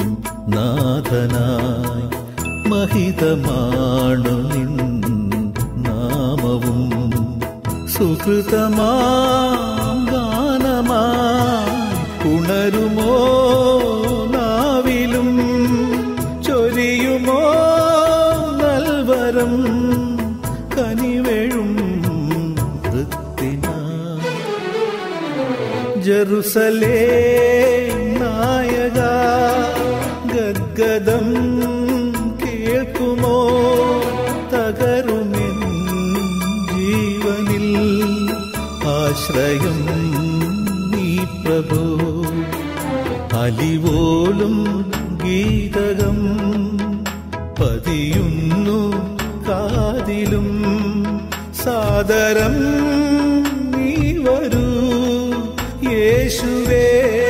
നാഥനായി മഹിതമാണ് നിൻ നാമവും സുഹൃതമാം ഗാനമായി ഉണരുമോ നാവിലും ചൊരിയുമോ നൽവരം കനിവെഴും വൃത്തിനാ ജറുസലേ നായക ഗദ്ഗദം കേൾക്കുമോ തകരുമെൻ ജീവനിൽ ആശ്രയം നീ പ്രഭു അലിവോലും ഗീതകം പതിയുന്നു കാതിലും സാദരം നീ വരൂ യേശുവേ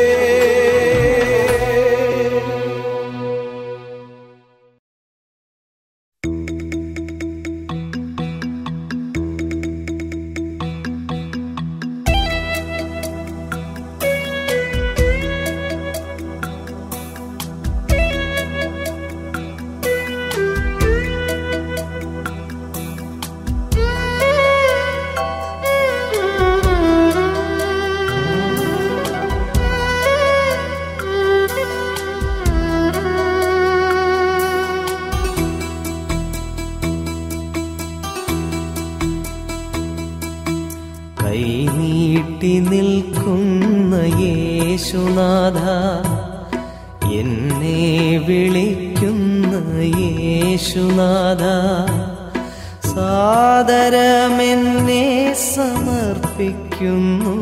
കൈനീട്ടി നിൽക്കുന്ന യേശുനാഥ എന്നെ വിളിക്കുന്ന യേശുനാഥ സാദരമെന്നെ സമർപ്പിക്കുന്നു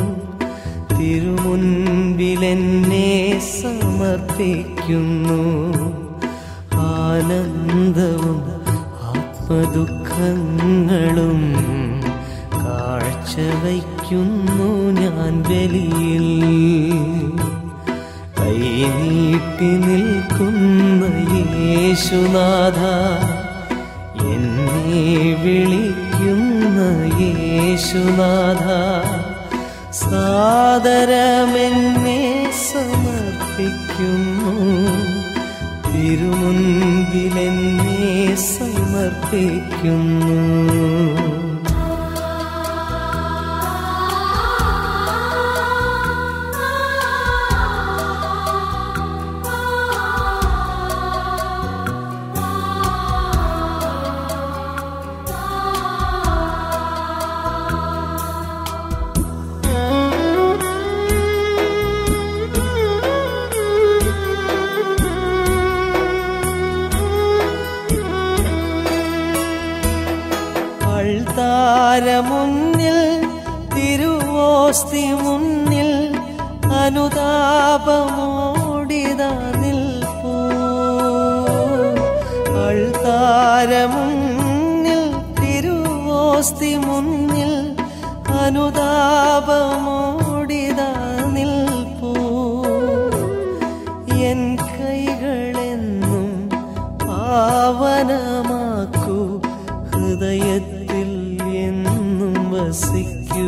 തിരുമുൻപിലെന്നെ സമർപ്പിക്കുന്നു ആനന്ദവും ആത്മദുഃഖങ്ങളും കാഴ്ചവയ്ക്കുന്നു ഞാൻ ബലിയിൽ കൈനീട്ടി നിൽക്കുന്ന യേശുനാഥ എന്നെ വിളിക്കുന്ന യേശുനാഥ സാദരമെന്നെ സമർപ്പിക്കുന്നു തിരുമുൻപിലെന്നെ സമർപ്പിക്കുന്നു അൾത്താര മുന്നിൽ തിരുവോസ്തി മുന്നിൽ അനുതാപമോടിത നിൽപ്പൂ അൾത്താര മുന്നിൽ തിരുവോസ്തി മുന്നിൽ അനുതാപമോടിത നിൽപ്പൂ എൻ കൈകളെന്നും പാവനമാക്കൂ ഹൃദയത്തിൽ എന്നും വസിക്കൂ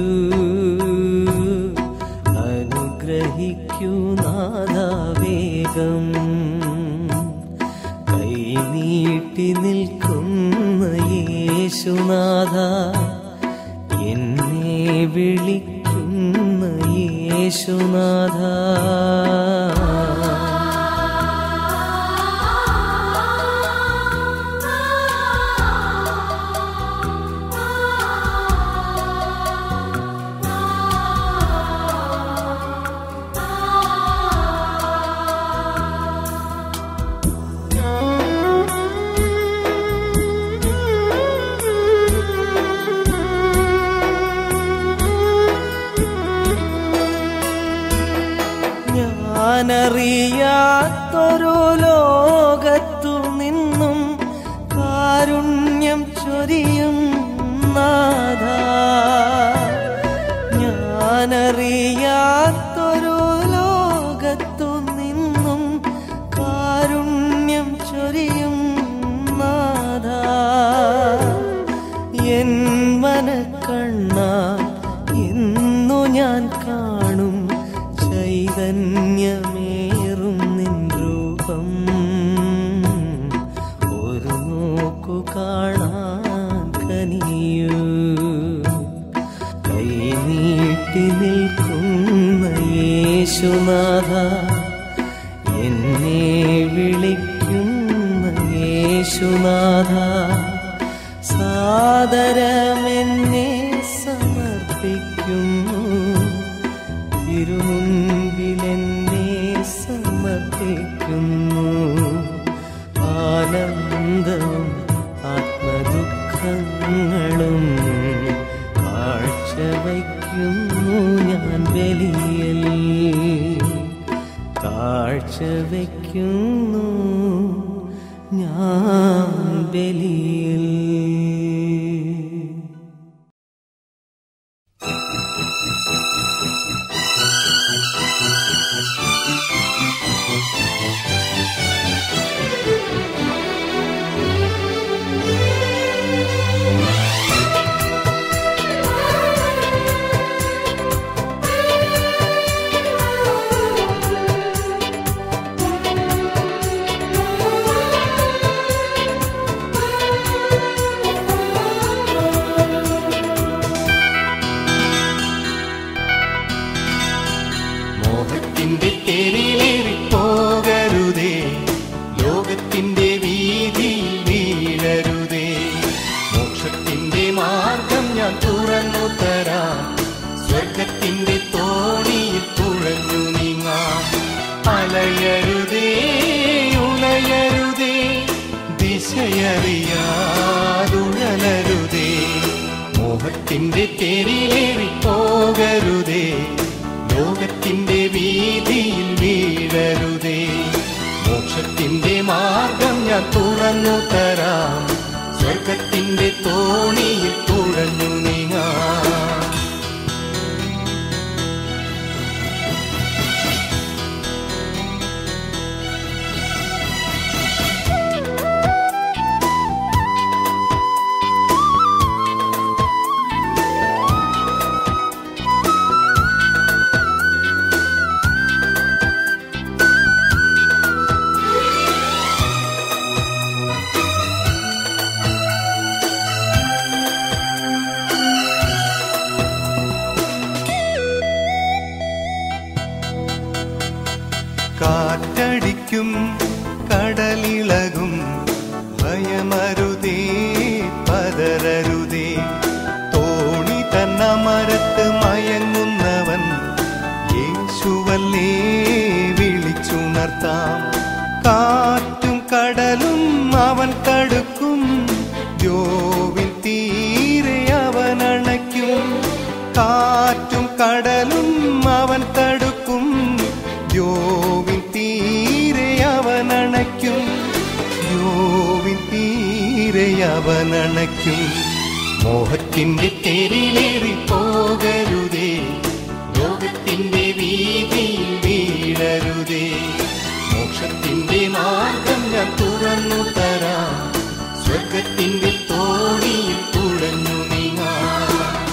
അനുഗ്രഹിക്കൂ നാദാവേഗം കൈനീട്ടി നിൽക്കുന്ന യേശുനാഥ എന്നെ വിളിക്കുന്ന യേശുനാഥ ഞാനറിയാത്തൊരു ലോകത്തു നിന്നും കാരുണ്യം ചൊരിയും നാഥ ഞാനറിയാത്തൊരു ലോകത്തു നിന്നും കാരുണ്യം ചൊരിയും നാഥ എൻ മനക്കണ്ണ ഇന്നു ഞാൻ കാണും ചൈതന്യമേറും നിൻ രൂപം ഒരു നോക്കു കാണാൻ കനിയൂ കൈനീട്ടി നിൽക്കുന്ന യേശുനാഥ എന്നെ വിളിക്കുന്ന യേശുനാഥ സാദരമെന്നെ സമർപ്പിക്കുന്നു തിരുമുൻപിലെന്നെ സമർപ്പിക്കുന്നു ആനന്ദവും ആത്മദുഃഖങ്ങളും കാഴ്ചവയ്ക്കുന്നു ഞാൻ ബലിയൽ കാഴ്ചവയ്ക്കുന്നു ഞാൻ ബലിയൽ മോഹത്തിന്റെ തെരിലേറി പോകരുതേ ലോകത്തിന്റെ വീതിയിൽ വീഴരുതേ മോക്ഷത്തിന്റെ മാർഗം ഞാൻ തുറന്നു തരാം സ്വർഗത്തിന്റെ തോണിയിൽ തുഴഞ്ഞു നീങ്ങാം അലയരുതേ ഉണയരുതേ ദിശയറിയാതുഴലരുതേ മോഹത്തിന്റെ തേരിലേറി പോകരുതേ ലോകത്തിന്റെ വീതിയിൽ വീഴരുതേ മോക്ഷത്തിന്റെ മാർഗം ഞാൻ തുറന്നു തരാം സ്വർഗത്തിന്റെ തോണിയിൽ തുഴഞ്ഞു നീങ്ങാം കാറ്റടിക്കും കടലിളകും ഭയമരുതേ പതരരുതേ തോണി തന്നമരത്ത് മയങ്ങുന്നവൻ യേശുവല്ലേ വിളിച്ചുണർത്താം കാറ്റും കടലും അവൻ തടുക്കും ദ്യോവിൻ തീരെ അവൻ അണയ്ക്കും കാറ്റും കടലും അവൻ തടുക്കും ദ്യോവിൻ തീരെ അവൻ അണയ്ക്കും ദ്യോവിൻ തീരെ അവൻ അണയ്ക്കും മോഹത്തിന്റെ തെരിലേറി പോകരുതേ ലോകത്തിന്റെ വീതിയിൽ വീഴരുതേ മോക്ഷത്തിന്റെ മാർഗം ഞാൻ തുറന്നു തരാം സ്വർഗത്തിന്റെ തോണിയിൽ തുഴഞ്ഞു നീങ്ങാം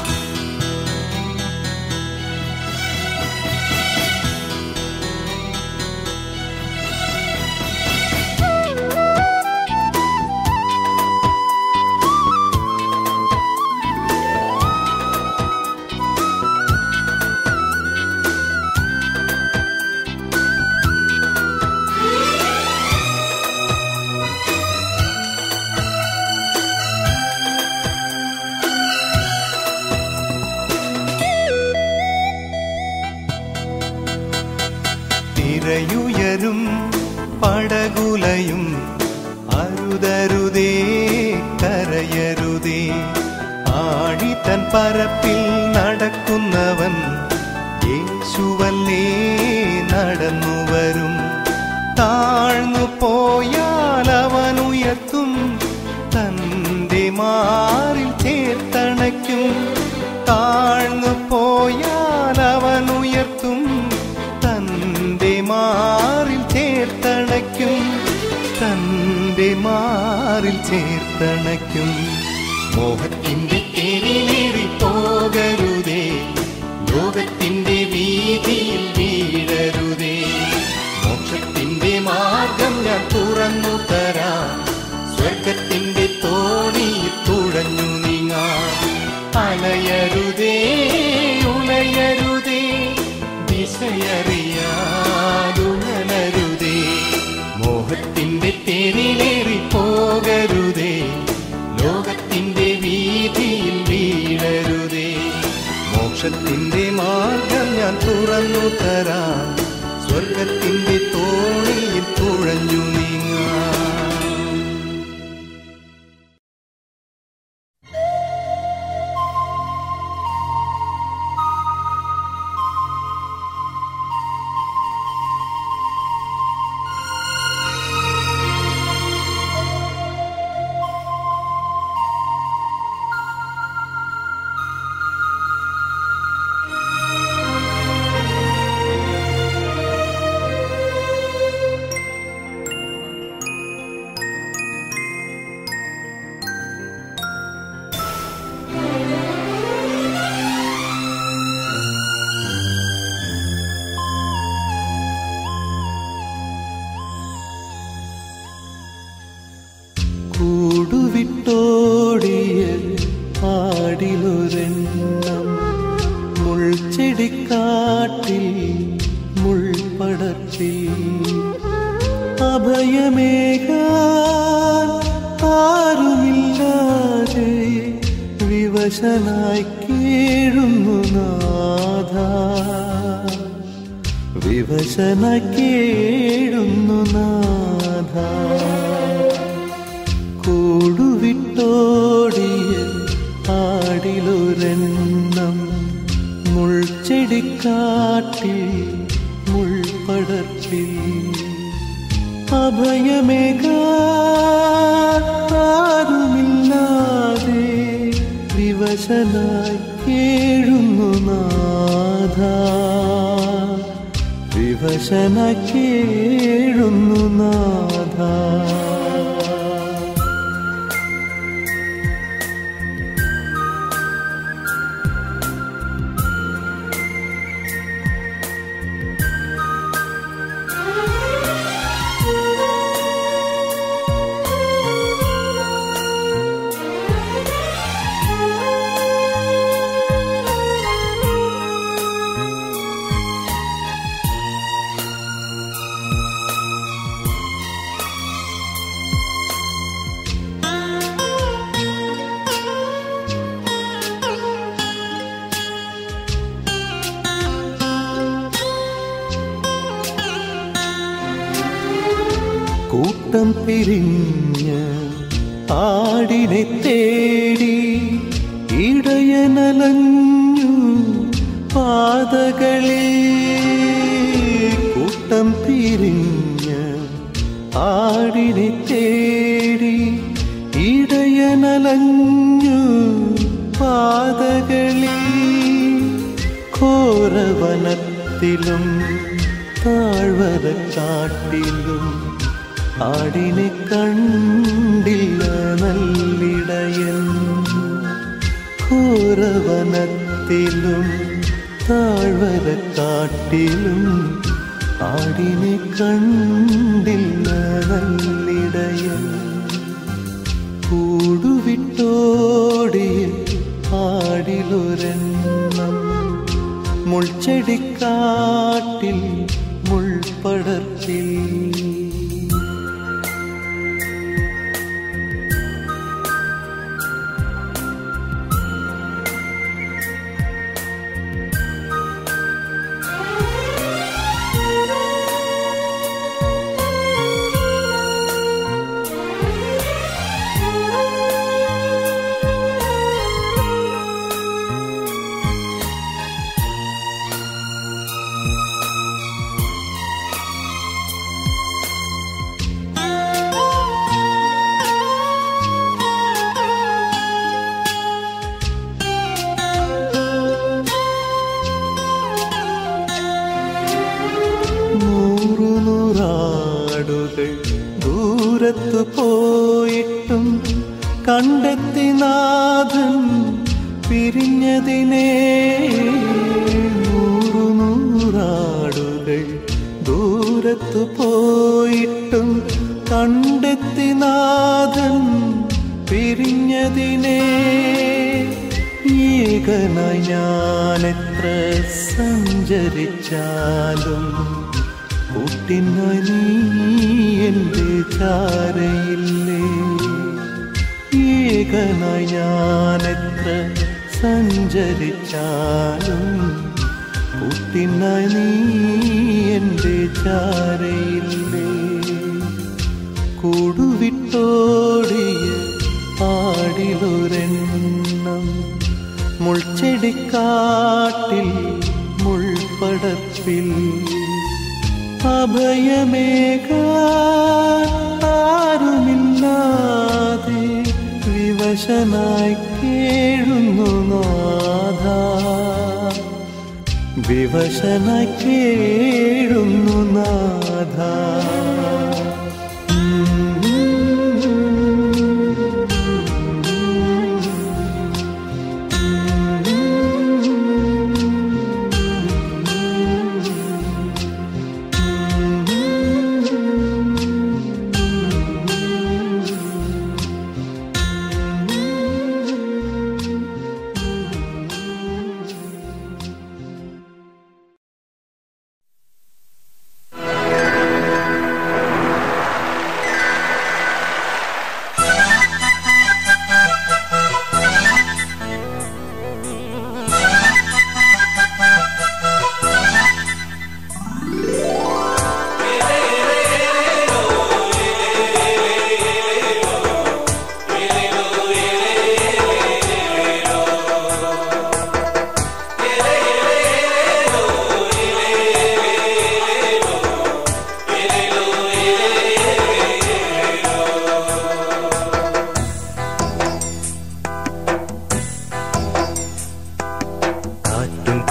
തിരയുയരും പടകുലയും അരുതരുതേ കരയരുതേ ആഴി തൻ പരപ്പിൽ നടക്കുന്നവൻ യേശുവല്ലേ നടന്നു വരും താഴ്ന്നു പോയാൽ അവൻ ഉയർത്തും തന്റെ മാറിൽ ചേർത്തണയ്ക്കും താഴ്ന്നു പോയാൽ അവൻ ഉയർത്തും തന്റെ മാറിൽ ചേർത്തണയ്ക്കും തന്റെ മാറിൽ ചേർത്തണയ്ക്കും മോഹത്തിന്റെ തേരിലേറി പോകരുതേ ലോകത്തിന്റെ വീതിയിൽ വീഴരുതേ മോക്ഷത്തിന്റെ മാർഗം ഞാൻ തുറന്നു തരാം സ്വർഗത്തിന്റെ തോണിയിൽ തുഴഞ്ഞു നീങ്ങാം അലയരുതേ ഉണയരുതേ ദിശയറിയാതുണരുതേ മോഹത്തിന്റെ തേരിലേറി പോകരുതേ ലോകത്തിന്റെ വീതിയിൽ വീഴരുതേ മോക്ഷത്തിന്റെ മാർഗം ഞാൻ തുറന്നു തരാം സ്വർഗത്തിന്റെ തോണിയിൽ തുഴഞ്ഞു നീങ്ങാം കൂടുവിട്ടോടിയ ആടിലൊരെണ്ണം മുൾച്ചെടിക്കാട്ടിൽ മുൾപ്പടർപ്പിൽ അഭയമേകാൻ ആരുമില്ലാതെ വിവശനായി കേഴുന്നു നാഥ വിവശനായി കേഴുന്നു നാഥ മുൾച്ചെടിക്കാട്ടിൽ മുൾപടർപ്പിൽ അഭയമേകാരുമില്ലാതെ വിവശനായി കേഴുന്നു നാഥ വിവശനായി കേഴുന്നു നാഥ കൂട്ടം പിരിഞ്ഞ് ആടിനെ തേടി ഇടയനലഞ്ഞു പാതകളിൽ കൂട്ടം പിരിഞ്ഞ് ആടിനെ തേടി ഇടയനലഞ്ഞു പാതകളിൽ ഘോരവനത്തിലും താഴ്വര കാട്ടിലും ആടിനെ കണ്ടില്ല നല്ലിടയൻ ഘോരവനത്തിലും താഴ്വര കാട്ടിലും ആടിനെ കണ്ടില്ല നല്ലിടയൻ കൂടുവിട്ടോടിയ ആടിലൊരെണ്ണം മുൾച്ചെടിക്കാട്ടിൽ മുൾപടർപ്പിൽ നൂറു നൂറാടുകൾ ദൂരത്തു പോയിട്ടും കണ്ടെത്തി നാഥൻ പിരിഞ്ഞതിനെ നൂറു നൂറാടുകൾ ദൂരത്തു പോയിട്ടും കണ്ടെത്തി നാഥൻ പിരിഞ്ഞതിനെ ഏകനായി ഞാനെത്ര സഞ്ചരിച്ചാലും കൂട്ടിനായി നീ എൻ്റെ ചാരയില്ലേ ഏകനായി ഞാനെത്ര സഞ്ചരിച്ചാലും കൂട്ടിനായി നീ എൻ്റെ ചാരയില്ലേ കൂടുവിട്ടോടിയ ആടിലൊരെണ്ണം മുൾച്ചെടിക്കാട്ടിൽ മുൾപടപ്പിൽ അഭയമേകാരുമില്ലാതെ വിവശനായി കേഴുന്നു നാഥ വിവശനായി കേഴുന്നു നാഥ ും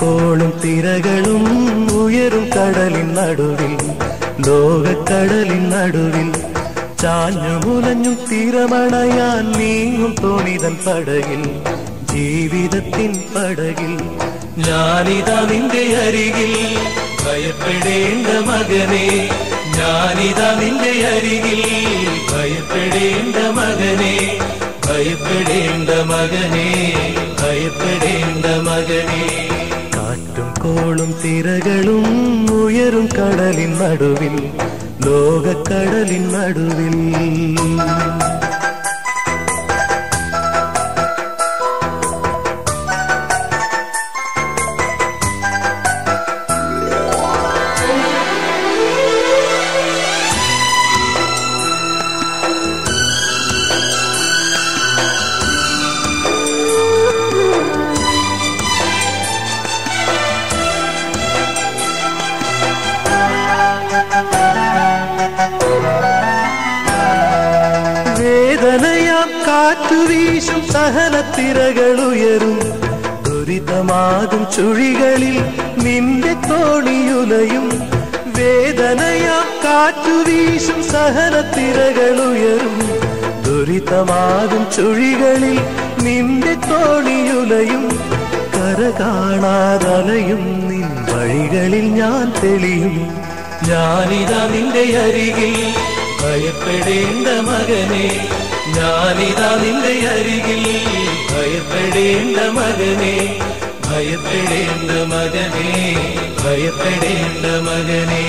കോളും തിരകളും ഉയരും കടലിൻ നടുവിൽ ലോകക്കടലിൻ നടുവിൽ ചാഞ്ഞു മുലഞ്ഞും തീരമണയാൻ നീങ്ങും തോണിതൻ പടകിൽ ജീവിതത്തിൻ പടകിൽ ഞാനിതാ നിന്റെ അരികിൽ ഭയപ്പെടേണ്ട മകനെ ഞാനിതാ നിന്റെ അരികിൽ ഭയപ്പെടേണ്ട മകനെ ഭയപ്പെടേണ്ട മകനെ ഭയപ്പെടേണ്ട മകനെ കാറ്റും കോളും തിരകളും ഉയരും കടലിൻ നടുവിൽ ലോകക്കടലിൻ നടുവിൽ വേദനയാം കാറ്റുവീശും സഹനത്തിരകൾ ഉയരും ദുരിതമാകും ചുഴികളിൽ നിന്റെ തോണിയുലയും വേദനയാം കാറ്റുവീശും സഹനത്തിരകൾ ഉയരും ദുരിതമാകും ചുഴികളിൽ നിന്റെ തോണിയുലയും കര കാണാതലയും നിൻ വഴികളിൽ ഞാൻ തെളിയും ഞാനിതാ നിന്റെ അരികിൽ ഭയപ്പെടേണ്ട മകനെ ഞാനിതാ നിന്റെ അരികിൽ ഭയപ്പെടേണ്ട മകനെ ഭയപ്പെടേണ്ട മകനെ ഭയപ്പെടേണ്ട മകനെ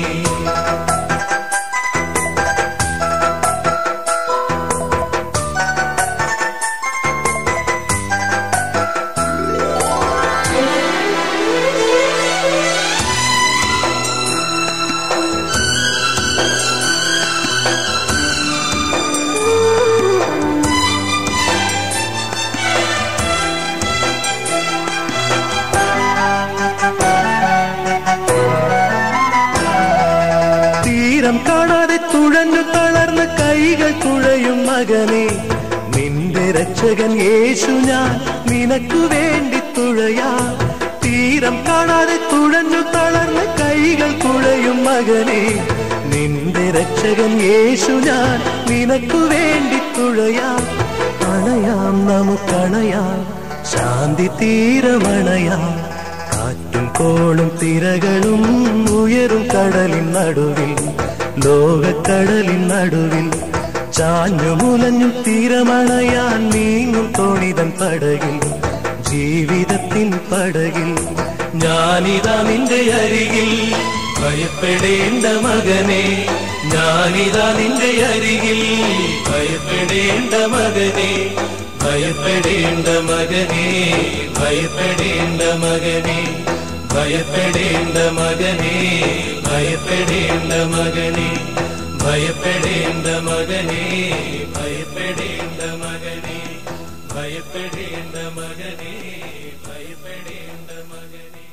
തീരം കാണാതെ തുഴഞ്ഞു തളർന്ന കൈകൾ തുഴയും മകനെ നിന്റെ രക്ഷകൻ യേശു ഞാൻ നിനക്കു വേണ്ടി തുഴയാ തീരം കാണാതെ തുഴഞ്ഞു തളർന്ന കൈകൾ തുഴയും മകനെ നിന്റെ രക്ഷകൻ യേശു ഞാൻ നിനക്കു വേണ്ടി തുഴയാ അണയാം നമുക്കണയാം ശാന്തി തീരമണയാം കാറ്റും കോളും തിരകളും ഉയരും കടലിൻ നടുവിൽ ലോകക്കടലിൻ നടുവിൽ ചാഞ്ഞു മുലഞ്ഞു തീരമണയാൻ നീങ്ങും തോണിതൻ പടകിൽ ജീവിതത്തിൻ പടകിൽ ഞാനിതാ നിന്റെ അരികിൽ ഭയപ്പെടേണ്ട മകനെ ഞാനിതാ നിന്റെ അരികിൽ ഭയപ്പെടേണ്ട മകനെ ഭയപ്പെടേണ്ട മകനെ ഭയപ്പെടേണ്ട മകനെ ഭയപ്പെടേണ്ട മകനെ ഭയപ്പെടേണ്ട മകനെ ഭയപ്പെടേണ്ട മകനെ ഭയപ്പെടേണ്ട മകനെ ഭയപ്പെടേണ്ട മകനെ ഭയപ്പെടേണ്ട മകനെ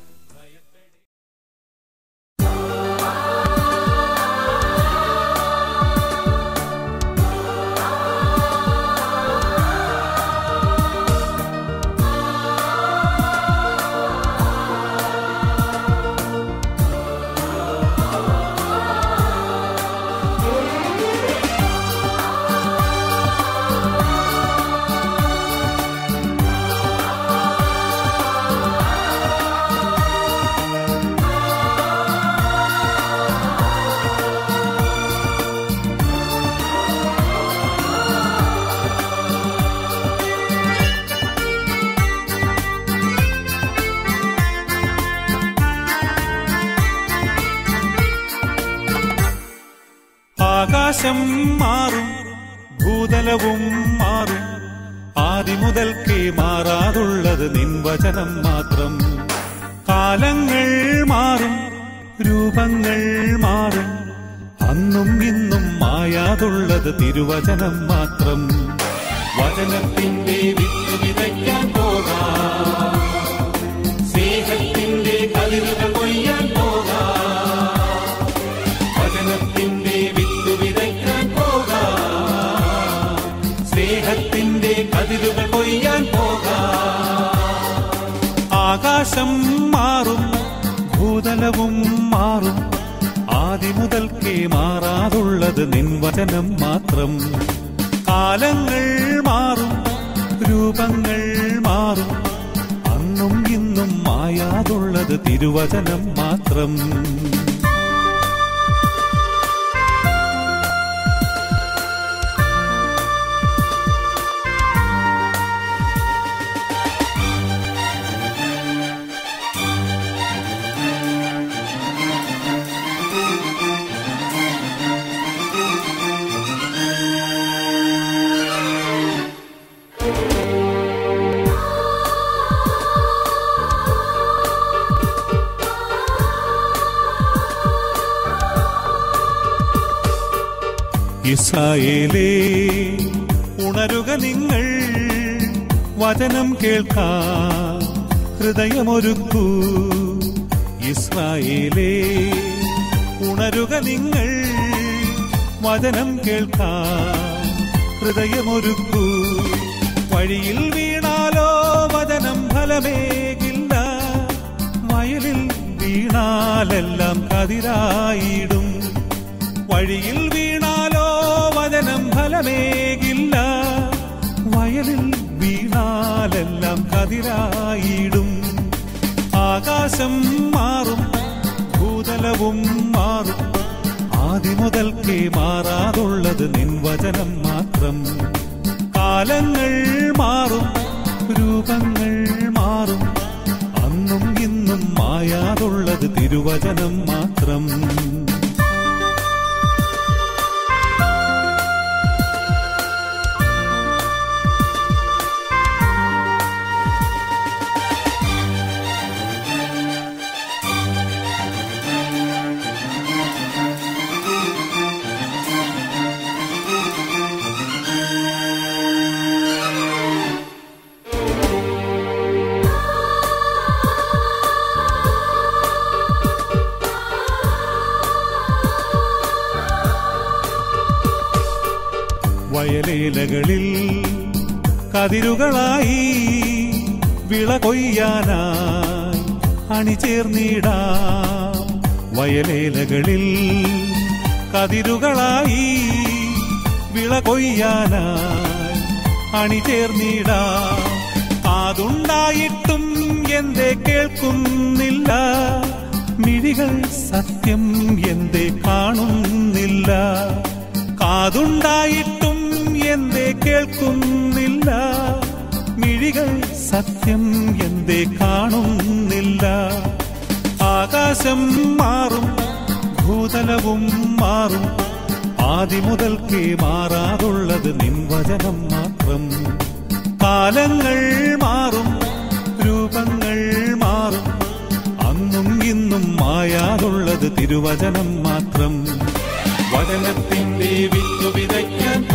ആകാശം മാറും ഭൂതലവും മാറും ആദിമുതൽക്കേ മാറാതുള്ളത് നിൻവചനം മാത്രം കാലങ്ങൾ മാറും രൂപങ്ങൾ മാറും അന്നും ഇന്നും മായാതുള്ളത് തിരുവചനം മാത്രം വചനത്തിന്റെ വിത്ത് വിതയ്ക്കാൻ പോകാം സ്നേഹത്തിന്റെ കതിരുകൾ കൊയ്യാൻ പോകാം വചനത്തിന്റെ വിത്ത് വിതയ്ക്കാൻ പോകാം സ്നേഹത്തിന്റെ കതിരുകൾ കൊയ്യാൻ പോകാം ആകാശ ആകാശം മാറും ഭൂതലവും മാറും ആദി മുതൽക്കേ മാറാതുള്ളത് നിൻ വചനം മാത്രം കാലങ്ങൾ മാറും രൂപങ്ങൾ മാറും അന്നും ഇന്നും മായാതുള്ളത് തിരുവചനം മാത്രം ഇസ്രായേലേ ഉണരുക നിങ്ങൾ വചനം കേൾക്കാൻ ഹൃദയമൊരുക്കൂ ഇസ്രായേലേ ഉണരുക നിങ്ങൾ വചനം കേൾക്കാൻ ഹൃദയമൊരുക്കൂ വഴിയിൽ വീണാലോ വചനം ഫലമേകില്ല വയലിൽ വീണാലെല്ലാം കതിരായിടും വഴിയിൽ വീണാലോ വചനം ഫലമേകില്ല വയലിൽ വീണാലെല്ലാം കതിരായിടും ആകാശം മാറും ഭൂതലവും മാറും ആദ്യ മുതൽക്കേ മാറാതുള്ളത് നിൻ വചനം മാത്രം കാലങ്ങൾ മാറും രൂപങ്ങൾ മാറും അന്നും ഇന്നും മായാതുള്ളത് തിരുവചനം മാത്രം വയലേലകളിൽ കതിരുകളായി വിള കൊയ്യാനായി അണിചേർന്നിടാം വയലേലകളിൽ കതിരുകളായി വിള കൊയ്യാനായി അണിചേർന്നിടാം കാതുണ്ടായിട്ടും എന്തേ കേൾക്കുന്നില്ല മിഴികൾ സത്യം എന്തേ കാണുന്നില്ല കാതുണ്ടായിട്ടും എന്തേ കേൾക്കുന്നില്ല മിഴികൾ സത്യം എന്തേ കാണുന്നില്ല ആകാശം മാറും ഭൂതലവും മാറും ആദി മുതൽക്കേ മാറാതുള്ളത് നിൻ വചനം മാത്രം കാലങ്ങൾ മാറും രൂപങ്ങൾ മാറും അന്നും ഇന്നും മായാതുള്ളത് തിരുവചനം മാത്രം വചനത്തിന്റെ വിത്തു വിതയ്ക്കാൻ